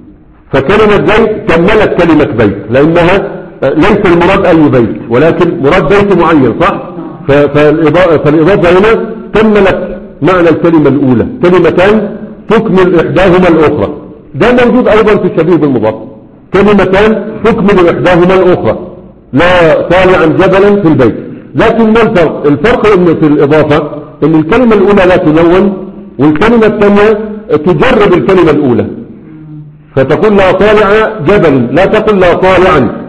فكلمة زيد كملت كلمة بيت لأنها آه، ليس المراد أي بيت ولكن مراد بيت معين صح ف- فالإضافة, فالإضافة هنا كملت معنى الكلمة الأولى كلمتان تكمل إحداهما الأخرى ده موجود أيضا في الشبيه بالمضاف كلمتان تكمل إحداهما الأخرى لا طالعا جبلا في البيت لكن ما الفرق الفرق ان في الإضافة ان الكلمة الأولى لا تلون والكلمة الثانية تجر بالكلمة الأولى فتقول لا طالع جبل لا تقل لا طالعا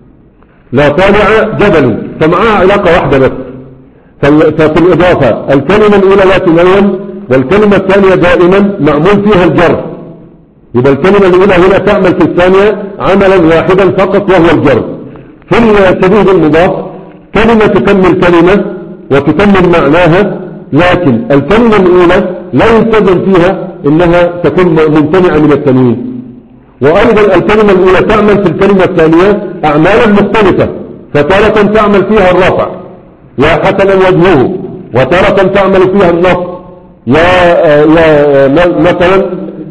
لا طالع جبل فمعها علاقة واحدة بس فال- ففي الإضافة الكلمة الأولى لا تلون والكلمة الثانية دائما معمول فيها الجر يبقى الكلمة الأولى هنا تعمل في الثانية عملا واحدا فقط وهو الجر في الشبيه بالمضاف كلمة تكمل كلمة وتكمل معناها لكن الكلمة الأولى لا يلتزم فيها إنها تكون ممتنعة من التنوين وأيضا الكلمة الأولى تعمل في الكلمة الثانية أعمالا مختلفة فتارة تعمل فيها الرفع يا حسنا وجهه وتارة تعمل فيها النصب يا يا م- مثلا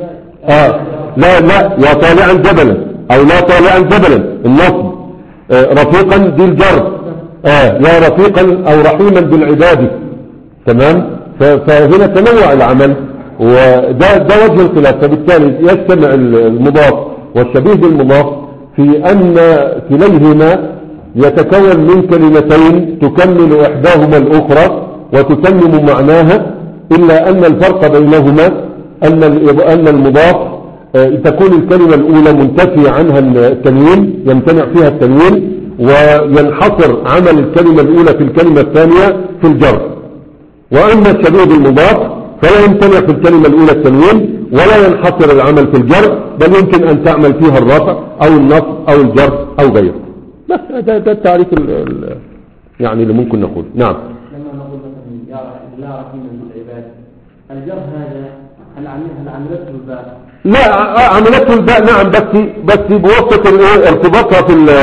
آه لا لا يا طالعا جبلا أو لا طالعا جبلا النصب آه رفيقا دي الجر آه يا رفيقا أو رحيما بالعباد تمام ف- فهنا تنوع العمل وده ده وجه الخلاف فبالتالي يجتمع المضاف والشبيه بالمضاف في أن كليهما يتكون من كلمتين تكمل إحداهما الأخرى وتتمم معناها إلا أن الفرق بينهما أن الإض- أن المضاف آه، تكون الكلمة الأولى منتفي عنها التنوين يمتنع فيها التنوين وينحصر عمل الكلمة الأولى في الكلمة الثانية في الجر وأما الشبيه بالمضاف فلا يمتنع في الكلمة الأولى التنوين ولا ينحصر العمل في الجر بل يمكن أن تعمل فيها الرفع أو النصب أو الجر أو غيره بس ده, ده التعريف ال- ال- يعني اللي ممكن نقول نعم لما نقول مثلا يا رحيم لا رحيما بالعباد الجر هذا هل عمل هل عملته الباء لا ع- عملته الباء نعم بس بس بواسطة الايه ارتباطها في ال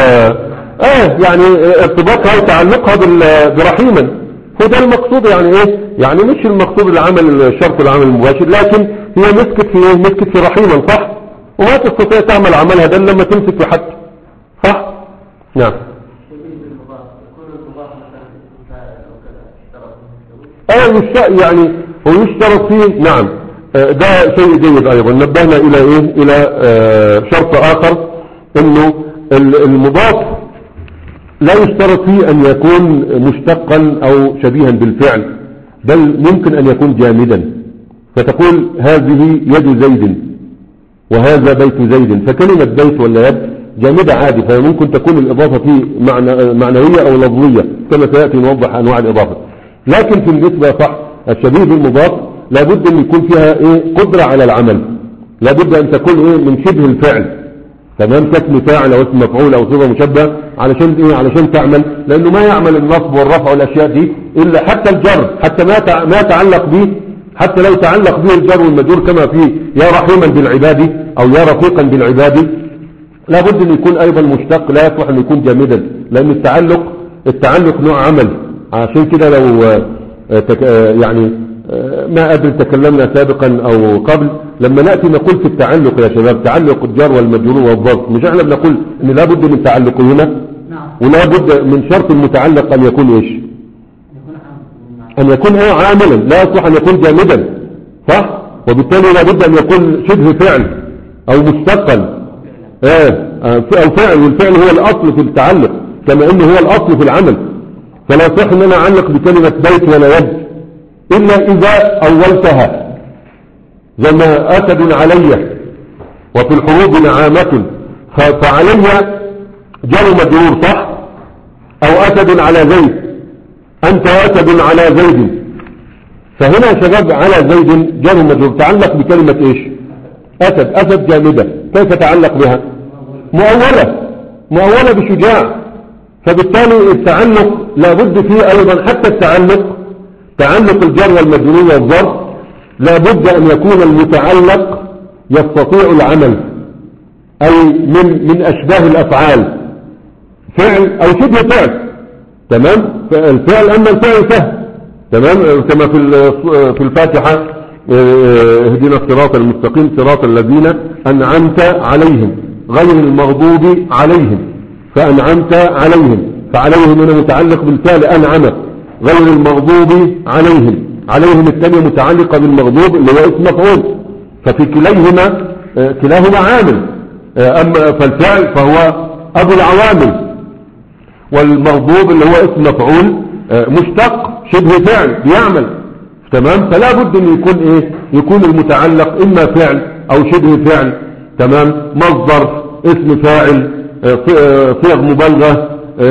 اه يعني ارتباطها وتعلقها بال- برحيما هو ده المقصود يعني ايه يعني مش المقصود العمل الشرط العمل المباشر لكن هي مسكت في ايه مسكت في رحيما صح وما تستطيع تعمل عملها ده إلا لما تمسك في حد صح نعم اه يشت- يعني ويشترط فيه نعم آه، ده شيء جيد ايضا نبهنا الى ايه الى آه، شرط اخر انه ال- المضاف لا يشترط فيه ان يكون مشتقا او شبيها بالفعل بل ممكن ان يكون جامدا فتقول هذه يد زيد وهذا بيت زيد فكلمة بيت ولا يد جامدة عادي فممكن تكون الإضافة فيه معنى معنوية أو لفظية كما سيأتي نوضح أنواع الإضافة لكن في النسبة صح الشبيه بالمضاف لابد أن يكون فيها إيه قدرة على العمل لابد أن تكون إيه من شبه الفعل تمام كاسم فاعل أو اسم مفعول أو صفة مشبه علشان إيه علشان تعمل لأنه ما يعمل النصب والرفع والأشياء دي إلا حتى الجر حتى ما تع- ما يتعلق به حتى لو تعلق به الجر والمجرور كما في يا رحيما بالعباد أو يا رفيقا بالعباد لابد أن يكون أيضا مشتق لا يصلح أن يكون جامدا لأن التعلق التعلق نوع عمل عشان كده لو آه، تك- آه، يعني آه، ما أدري تكلمنا سابقا أو قبل لما نأتي نقول في التعلق يا شباب تعلق الجر والمجرور والضبط مش احنا بنقول ان لابد من تعلقهما نعم ولا بد من شرط المتعلق أن يكون إيش يكون عام أن يكون إيه عاملا لا يصلح أن يكون جامدا صح وبالتالي لابد أن يكون شبه فعل او مشتقا آه آه، او فعل والفعل هو الاصل في التعلق كما انه هو الاصل في العمل فلا يصح ان انا اعلق بكلمة بيت ولا يد الا اذا اولتها زي ما اسد علي وفي الحروب نعامة ف- فعلي جر مجرور صح او اسد على زيد انت اسد على زيد فهنا يا شباب على زيد جر مجرور تعلق بكلمة ايش اسد اسد جامدة كيف تعلق بها مؤولة مؤولة بشجاع فبالتالي التعلق لابد فيه ايضا حتى التعلق تعلق الجر والمجرور والظرف لابد ان يكون المتعلق يستطيع العمل اي من من اشباه الافعال فعل او شبه فعل تمام الفعل اما الفعل سهل تمام كما في ال- في الفاتحة اه، اهدنا الصراط المستقيم صراط الذين انعمت عليهم غير المغضوب عليهم فانعمت عليهم فعليهم هنا متعلق بالفعل انعم غير المغضوب عليهم عليهم الثانية متعلقة بالمغضوب اللي هو اسم مفعول ففي كليهما اه، كلاهما عامل اه، اما فالفعل فهو ابو العوامل والمغضوب اللي هو اسم مفعول آه، مشتق شبه فعل بيعمل تمام فلا بد ان يكون ايه يكون المتعلق اما فعل او شبه فعل تمام مصدر اسم فاعل آه، ص- آه، صيغ مبالغه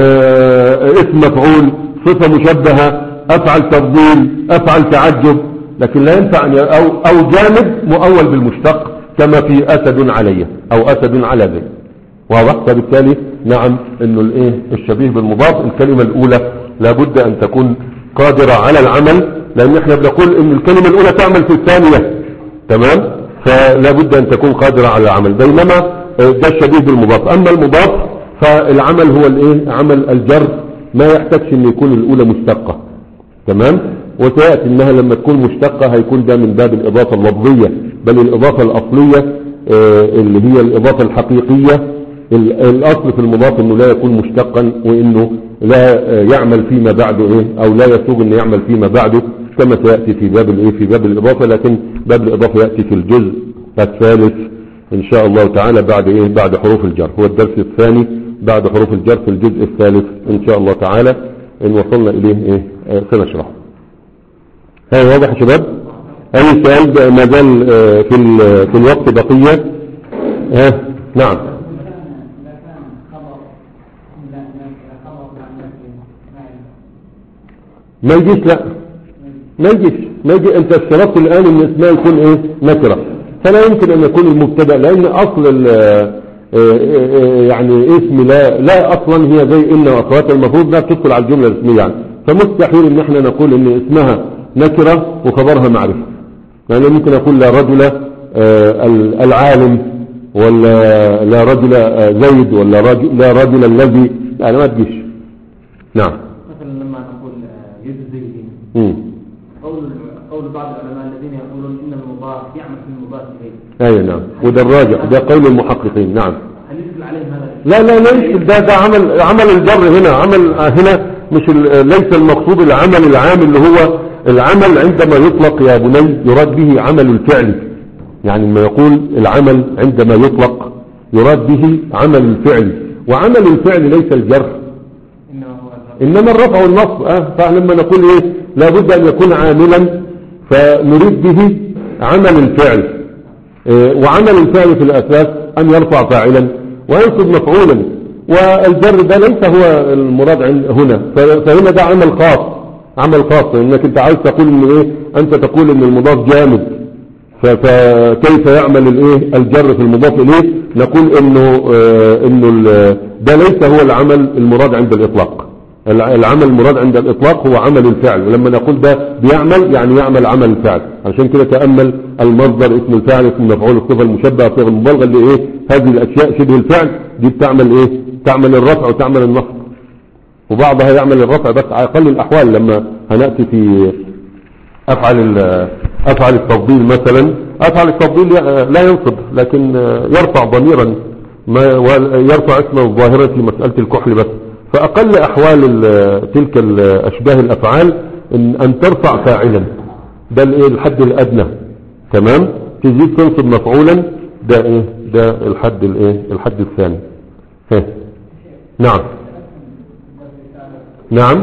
آه، اسم مفعول صفه مشبهه افعل تفضيل افعل تعجب لكن لا ينفع ان ي- او او جامد مؤول بالمشتق كما في اسد علي او اسد على زيد واضح فبالتالي نعم انه الايه الشبيه بالمضاف الكلمة الاولى لابد ان تكون قادرة على العمل لان احنا بنقول ان الكلمة الاولى تعمل في الثانية تمام فلا بد ان تكون قادرة على العمل بينما آه، ده الشبيه بالمضاف اما المضاف فالعمل هو الايه عمل الجر ما يحتاجش ان يكون الاولى مشتقة تمام وسيأتي انها لما تكون مشتقة هيكون ده من باب الاضافة اللفظية بل الاضافة الاصلية آه، اللي هي الاضافة الحقيقية ال- الاصل في المضاف انه لا يكون مشتقا وانه لا آه، يعمل فيما بعده ايه او لا يسوغ انه يعمل فيما بعده كما سيأتي في باب الايه في باب الاضافة لكن باب الاضافة يأتي في الجزء الثالث ان شاء الله تعالى بعد ايه بعد حروف الجر هو الدرس الثاني بعد حروف الجر في الجزء الثالث ان شاء الله تعالى ان وصلنا اليه ايه آه، سنشرحه هذا واضح يا شباب اي سؤال بقى ما زال آه، في ال- في الوقت بقية ها نعم لا كان خبر لا لا خبر عن نفسه ما يجيش لا ما يجيش ما يجي انت اشترطت الان ان اسمها يكون ايه نكرة فلا يمكن ان يكون المبتدا لان اصل ال- آه، آه، آه، يعني اسم لا لا اصلا هي زي ان واخواتها المفروض لا تدخل على الجمله الاسميه يعني فمستحيل ان احنا نقول ان اسمها نكره وخبرها معرفه يعني ممكن اقول لا رجل آه، ال- العالم ولا لا رجل آه، زيد ولا رجل لا رجل الذي يعني ما تجيش نعم مثلا لما نقول آه، يد زيد مم. قول قول بعض العلماء الذين يقولون ان المضاف يعمل في المضاف اليه ايوه نعم وده الراجع ده قول المحققين نعم هل يدخل عليهم هذا لا لا ليس ده ده عمل عمل الجر هنا عمل هنا مش ال- ليس المقصود العمل العام اللي هو العمل عندما يطلق يا بني يراد به عمل الفعل يعني ما يقول العمل عندما يطلق يراد به عمل الفعل وعمل الفعل ليس الجر انما هو الرب إنما الرفع والنصب أه فلما نقول إيه لابد أن يكون عاملا فنريد به عمل الفعل إيه وعمل الفعل في الأساس أن يرفع فاعلا وينصب مفعولا والجر ده ليس هو المراد عند هنا ف- فهنا ده عمل خاص عمل خاص انك انت عايز تقول ان ايه انت تقول ان المضاف جامد ف- فكيف يعمل الايه الجر في المضاف اليه نقول انه آه انه ال- ده ليس هو العمل المراد عند الاطلاق الع- العمل المراد عند الاطلاق هو عمل الفعل ولما نقول ده بيعمل يعني يعمل عمل الفعل عشان كده تامل المصدر اسم الفاعل اسم المفعول الصفه المشبهه صيغه المبالغه اللي ايه هذه الاشياء شبه الفعل دي بتعمل ايه تعمل الرفع وتعمل النصب وبعضها يعمل الرفع بس على اقل الاحوال لما هناتي في افعل ال- افعل التفضيل مثلا افعل التفضيل ي- لا ينصب لكن يرفع ضميرا ما ويرفع اسمه الظاهرة في مسألة الكحل بس فاقل احوال ال- تلك الاشباه الافعال ان, أن ترفع فاعلا ده الايه الحد الادنى تمام تزيد تنصب مفعولا ده ايه ده الحد الايه الحد الثاني ها. نعم نعم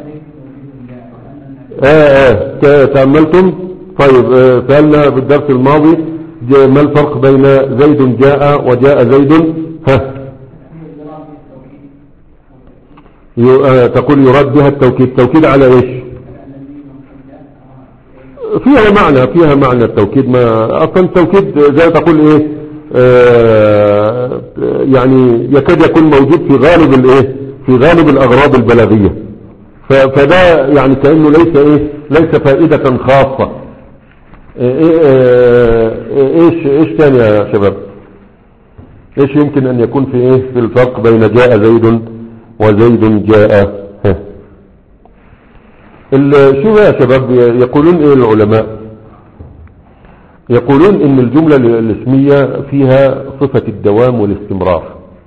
اه اه ت- تأملتم طيب آه، سألنا بالدرس الماضي ج- ما الفرق بين زيد جاء وجاء زيد ها ي- آه، تقول يراد بها التوكيد توكيد على ايش فيها معنى فيها معنى التوكيد ما اصلا التوكيد زي ما تقول ايه آه يعني يكاد يكون موجود في غالب الايه في غالب الاغراض البلاغيه ف- فده يعني كانه ليس ايه ليس فائده خاصه إيه آه، ايش ايش تاني يا شباب ايش يمكن ان يكون في ايه في الفرق بين جاء زيد وزيد جاء ها. ال- شو يا شباب يقولون ايه العلماء يقولون ان الجملة الاسمية فيها صفة الدوام والاستمرار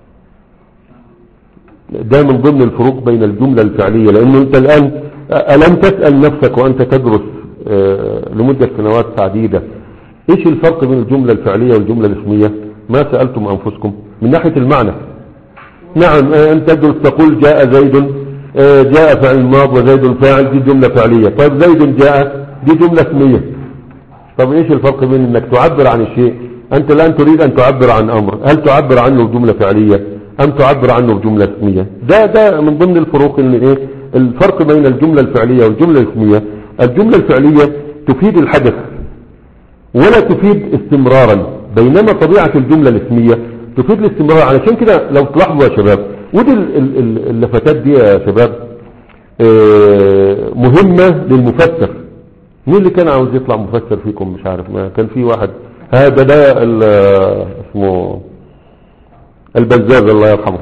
ده من ضمن الفروق بين الجملة الفعلية لانه انت الان الم تسأل نفسك وانت تدرس آه، لمدة سنوات عديدة ايش الفرق بين الجملة الفعلية والجملة الاسمية ما سألتم انفسكم من ناحية المعنى نعم آه، انت تدرس تقول جاء زيد آه، جاء فعل ماض وزيد فاعل دي جملة فعلية طيب زيد جاء دي جملة اسمية طب ايش الفرق بين انك تعبر عن الشيء انت الان تريد ان تعبر عن امر هل تعبر عنه بجملة فعلية ام تعبر عنه بجملة اسمية ده ده من ضمن الفروق ان ايه الفرق بين الجملة الفعلية والجملة الاسمية الجملة الفعلية تفيد الحدث ولا تفيد استمرارا بينما طبيعة الجملة الاسمية تفيد الاستمرار علشان كده لو تلاحظوا يا شباب ودي ال- ال- ال- اللفتات دي يا شباب آه، مهمة للمفسر مين اللي كان عاوز يطلع مفسر فيكم مش عارف ما كان في واحد هذا ده ال- اسمه البزاز الله يرحمه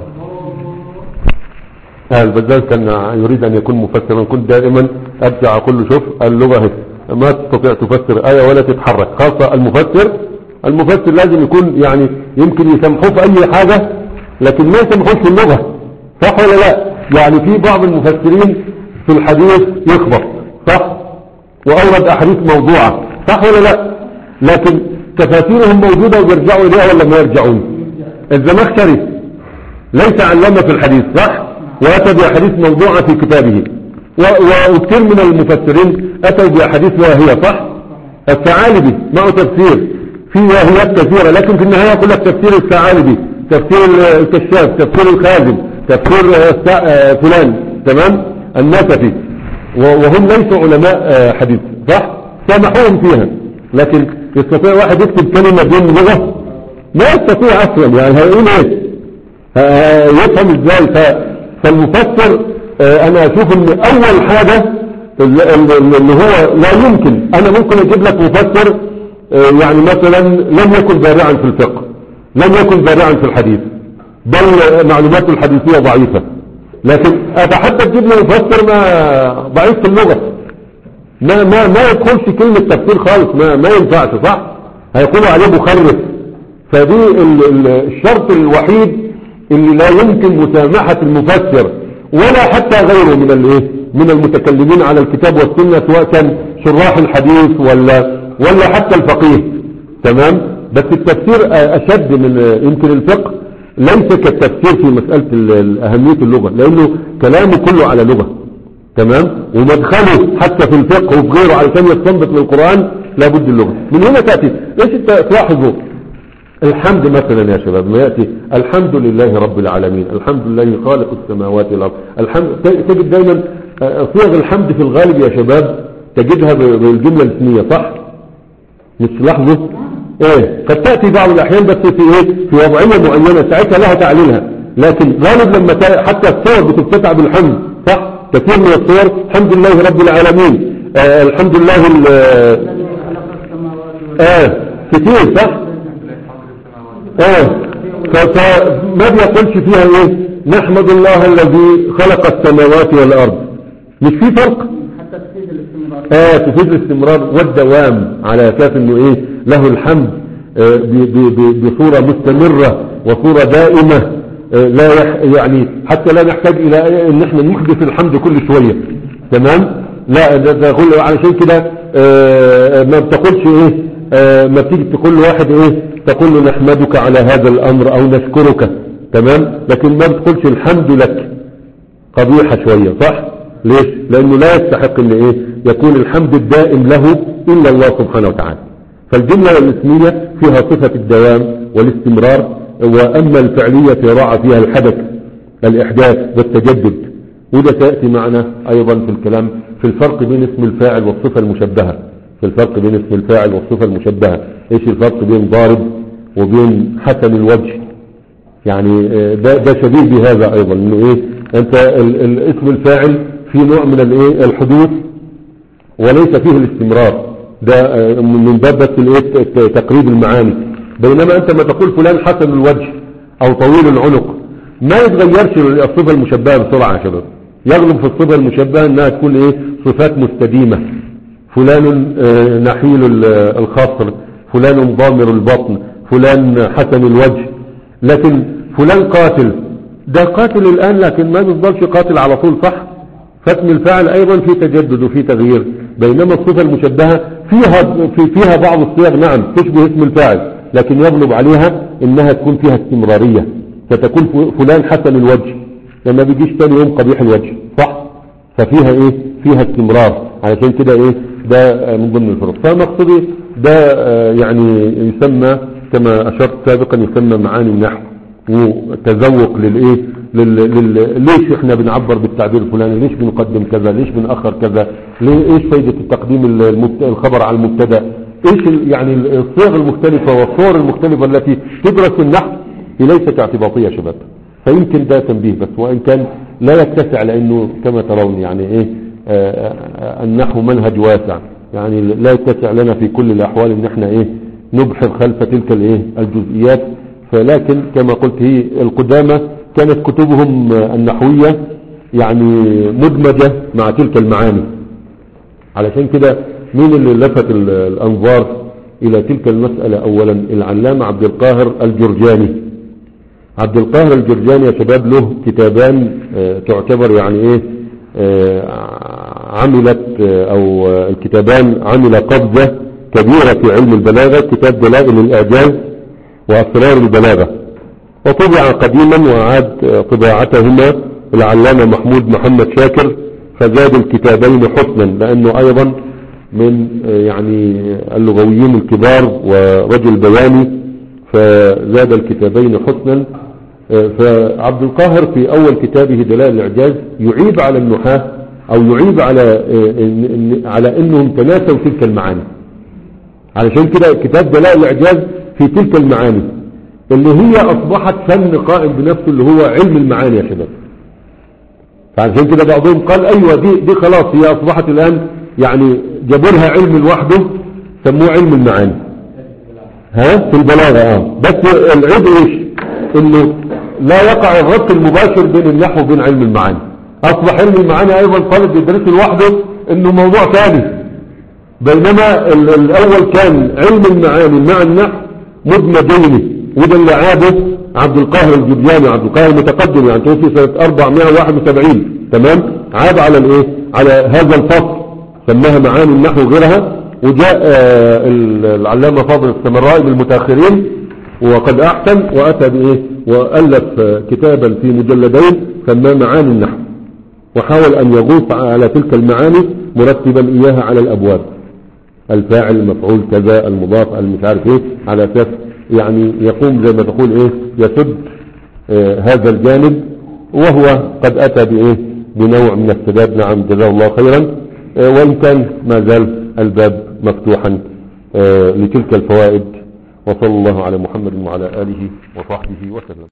آه، البزاز كان يريد أن يكون مفسرا كنت دائما أرجع أقول له شوف اللغة هي ما تستطيع تفسر آية ولا تتحرك خاصة المفسر المفسر لازم يكون يعني يمكن يسامحوه في أي حاجة لكن ما يسامحوش في اللغة صح ولا لا يعني في بعض المفسرين في الحديث يخبط صح وأورد أحاديث موضوعة صح ولا لا لكن تفاسيرهم موجودة ويرجعوا إليها ولا ما يرجعون الزمخشري ليس علامة في الحديث صح وأتى بأحاديث موضوعة في كتابه و- وكثير من المفسرين أتوا بأحاديث واهية صح الثعالبي معه تفسير في واهيات كثيرة لكن في النهاية يقول لك تفسير الثعالبي تفسير الكشاف تفسير الخازن تفسير آه، السع- آه، فلان تمام النسفي و- وهم ليسوا علماء آه، حديث صح سامحوهم فيها لكن يستطيع واحد يكتب كلمة دون لغة ما يستطيع اصلا يعني هيقول ايه ه- يفهم ازاي ف- فالمفسر آه، انا اشوف ان اول حاجة ال- ال- اللي هو لا يمكن انا ممكن اجيب لك مفسر آه، يعني مثلا لم يكن بارعا في الفقه لم يكن بارعا في الحديث بل معلوماته الحديثية ضعيفة لكن اتحدى تجيب لي مفسر ما ضعيف في اللغة ما ما ما يدخلش كلمة تفسير خالص ما ما ينفعش صح هيقولوا عليه مخرف فدي ال- ال- الشرط الوحيد اللي لا يمكن مسامحة المفسر ولا حتى غيره من الايه من المتكلمين على الكتاب والسنة سواء كان شراح الحديث ولا ولا حتى الفقيه تمام بس التفسير اشد من يمكن الفقه ليس كالتفسير في مسألة ال- ال- أهمية اللغة لأنه كلامه كله على لغة تمام ومدخله حتى في الفقه وفي غيره علشان يستنبط من القرآن لابد اللغة من هنا تأتي ليش انت تلاحظوا الحمد مثلا يا شباب ما يأتي الحمد لله رب العالمين الحمد لله خالق السماوات والأرض الحمد تجد دايما آه، صيغ الحمد في الغالب يا شباب تجدها ب- بالجملة الاسمية صح مش لاحظوا ايه قد تأتي بعض الأحيان بس في ايه في وضعية معينة ساعتها لها تعليلها لكن غالب لما تا- حتى الصور بتفتتح بالحمد صح كثير من الصور الحمد لله رب العالمين آه الحمد لله ال- الذي خلق السماوات والأرض اه كتير صح اه ف- فما بيقولش فيها ايه نحمد الله الذي خلق السماوات والارض مش في فرق حتى تفيد الاستمرار اه تفيد الاستمرار والدوام على اساس انه ايه له الحمد آه، ب- ب- ب- بصورة مستمرة وصورة دائمة آه، لا يح يعني حتى لا نحتاج الى إيه ان احنا نحدث الحمد كل شوية تمام لا ده ده كل علشان كده آه، ما بتقولش ايه آه ما تيجي تقول لواحد ايه تقول له نحمدك على هذا الامر او نشكرك تمام لكن ما بتقولش الحمد لك قبيحة شوية صح ليش لانه لا يستحق ان ايه يكون الحمد الدائم له الا الله سبحانه وتعالى فالجملة الاسمية فيها صفة الدوام والاستمرار واما الفعلية يراعى فيها الحدث الاحداث والتجدد وده سيأتي معنا ايضا في الكلام في الفرق بين اسم الفاعل والصفة المشبهة في الفرق بين اسم الفاعل والصفة المشبهة ايش الفرق بين ضارب وبين حسن الوجه يعني ده, ده شبيه بهذا ايضا انه ايه انت ال- ال- اسم الفاعل في نوع من الايه الحدوث وليس فيه الاستمرار ده آه، من باب بس الايه ت- تقريب المعاني بينما انت ما تقول فلان حسن الوجه او طويل العنق ما يتغيرش الصفة المشبهة بسرعة يا شباب يغلب في الصفة المشبهة انها تكون ايه صفات مستديمة فلان آه، نحيل ال- الخصر فلان ضامر البطن فلان حسن الوجه لكن فلان قاتل ده قاتل الآن لكن ما بيفضلش قاتل على طول صح فاسم الفاعل أيضا في تجدد وفي تغيير بينما الصفة المشبهة فيها في فيها بعض الصيغ نعم تشبه اسم الفاعل لكن يغلب عليها انها تكون فيها استمرارية فتكون ف- فلان حسن الوجه لما بيجيش تاني يوم قبيح الوجه صح ففيها ايه فيها استمرار علشان كده ايه ده آه، من ضمن الفروق فمقصدي ده آه، يعني يسمى كما اشرت سابقا يسمى معاني النحو وتذوق للايه لل... لل... ليش احنا بنعبر بالتعبير الفلاني ليش بنقدم كذا ليش بنأخر كذا ليه ايش فايدة التقديم المبت... الخبر على المبتدا ايش ال... يعني الصيغ المختلفة والصور المختلفة التي تدرس في النحو هي ليست اعتباطية يا شباب فيمكن ده تنبيه بس وان كان لا يتسع لانه كما ترون يعني ايه آه، آه، النحو منهج واسع يعني لا يتسع لنا في كل الاحوال ان احنا ايه نبحر خلف تلك الايه الجزئيات فلكن كما قلت هي القدامى كانت كتبهم آه، النحوية يعني مدمجة مع تلك المعاني علشان كده مين اللي لفت ال- الانظار الى تلك المسألة اولا العلامة عبد القاهر الجرجاني عبد القاهر الجرجاني يا شباب له كتابان آه، تعتبر يعني ايه آه، عملت آه، او آه، الكتابان عمل قبضة كبيرة في علم البلاغة كتاب دلائل الاعجاز واسرار البلاغة وطبع قديما وعاد آه، طباعتهما العلامة محمود محمد شاكر فزاد الكتابين حسنا لانه ايضا من آه، يعني اللغويين الكبار ورجل بياني فزاد الكتابين حسنا آه، فعبد القاهر في أول كتابه دلائل الإعجاز يعيب على النحاة أو يعيب على آه، إن- إن- على أنهم تناسوا تلك المعاني علشان كده كتاب دلائل الإعجاز في تلك المعاني اللي هي أصبحت فن قائم بنفسه اللي هو علم المعاني يا شباب فعشان كده بعضهم قال أيوة دي, دي خلاص هي أصبحت الآن يعني جابوا لها علم لوحده سموه علم المعاني ها في البلاغة اه بس العيب ايش انه لا يقع الربط المباشر بين النحو وبين علم المعاني اصبح علم المعاني ايضا طالب يدرسه لوحده انه موضوع ثاني بينما ال- الاول كان علم المعاني مع النحو مدمجين وده اللي عابه عبد القاهر الجبياني عبد القاهر المتقدم يعني توفي سنة 471 تمام عاب على الايه على هذا الفصل سماها معاني النحو وغيرها وجاء آه، ال- العلامة فاضل السمرائي من المتأخرين وقد أحسن وأتى بإيه وألف آه، كتابا في مجلدين سماه معاني النحو وحاول أن يغوص على تلك المعاني مرتبا إياها على الأبواب الفاعل المفعول كذا المضاف المش عارف ايه على اساس يعني يقوم زي ما تقول ايه يسد آه هذا الجانب وهو قد اتى بايه بنوع من السداد نعم جزاه الله خيرا آه وان كان ما زال الباب مفتوحا آه لتلك الفوائد وصلى الله على محمد وعلى اله وصحبه وسلم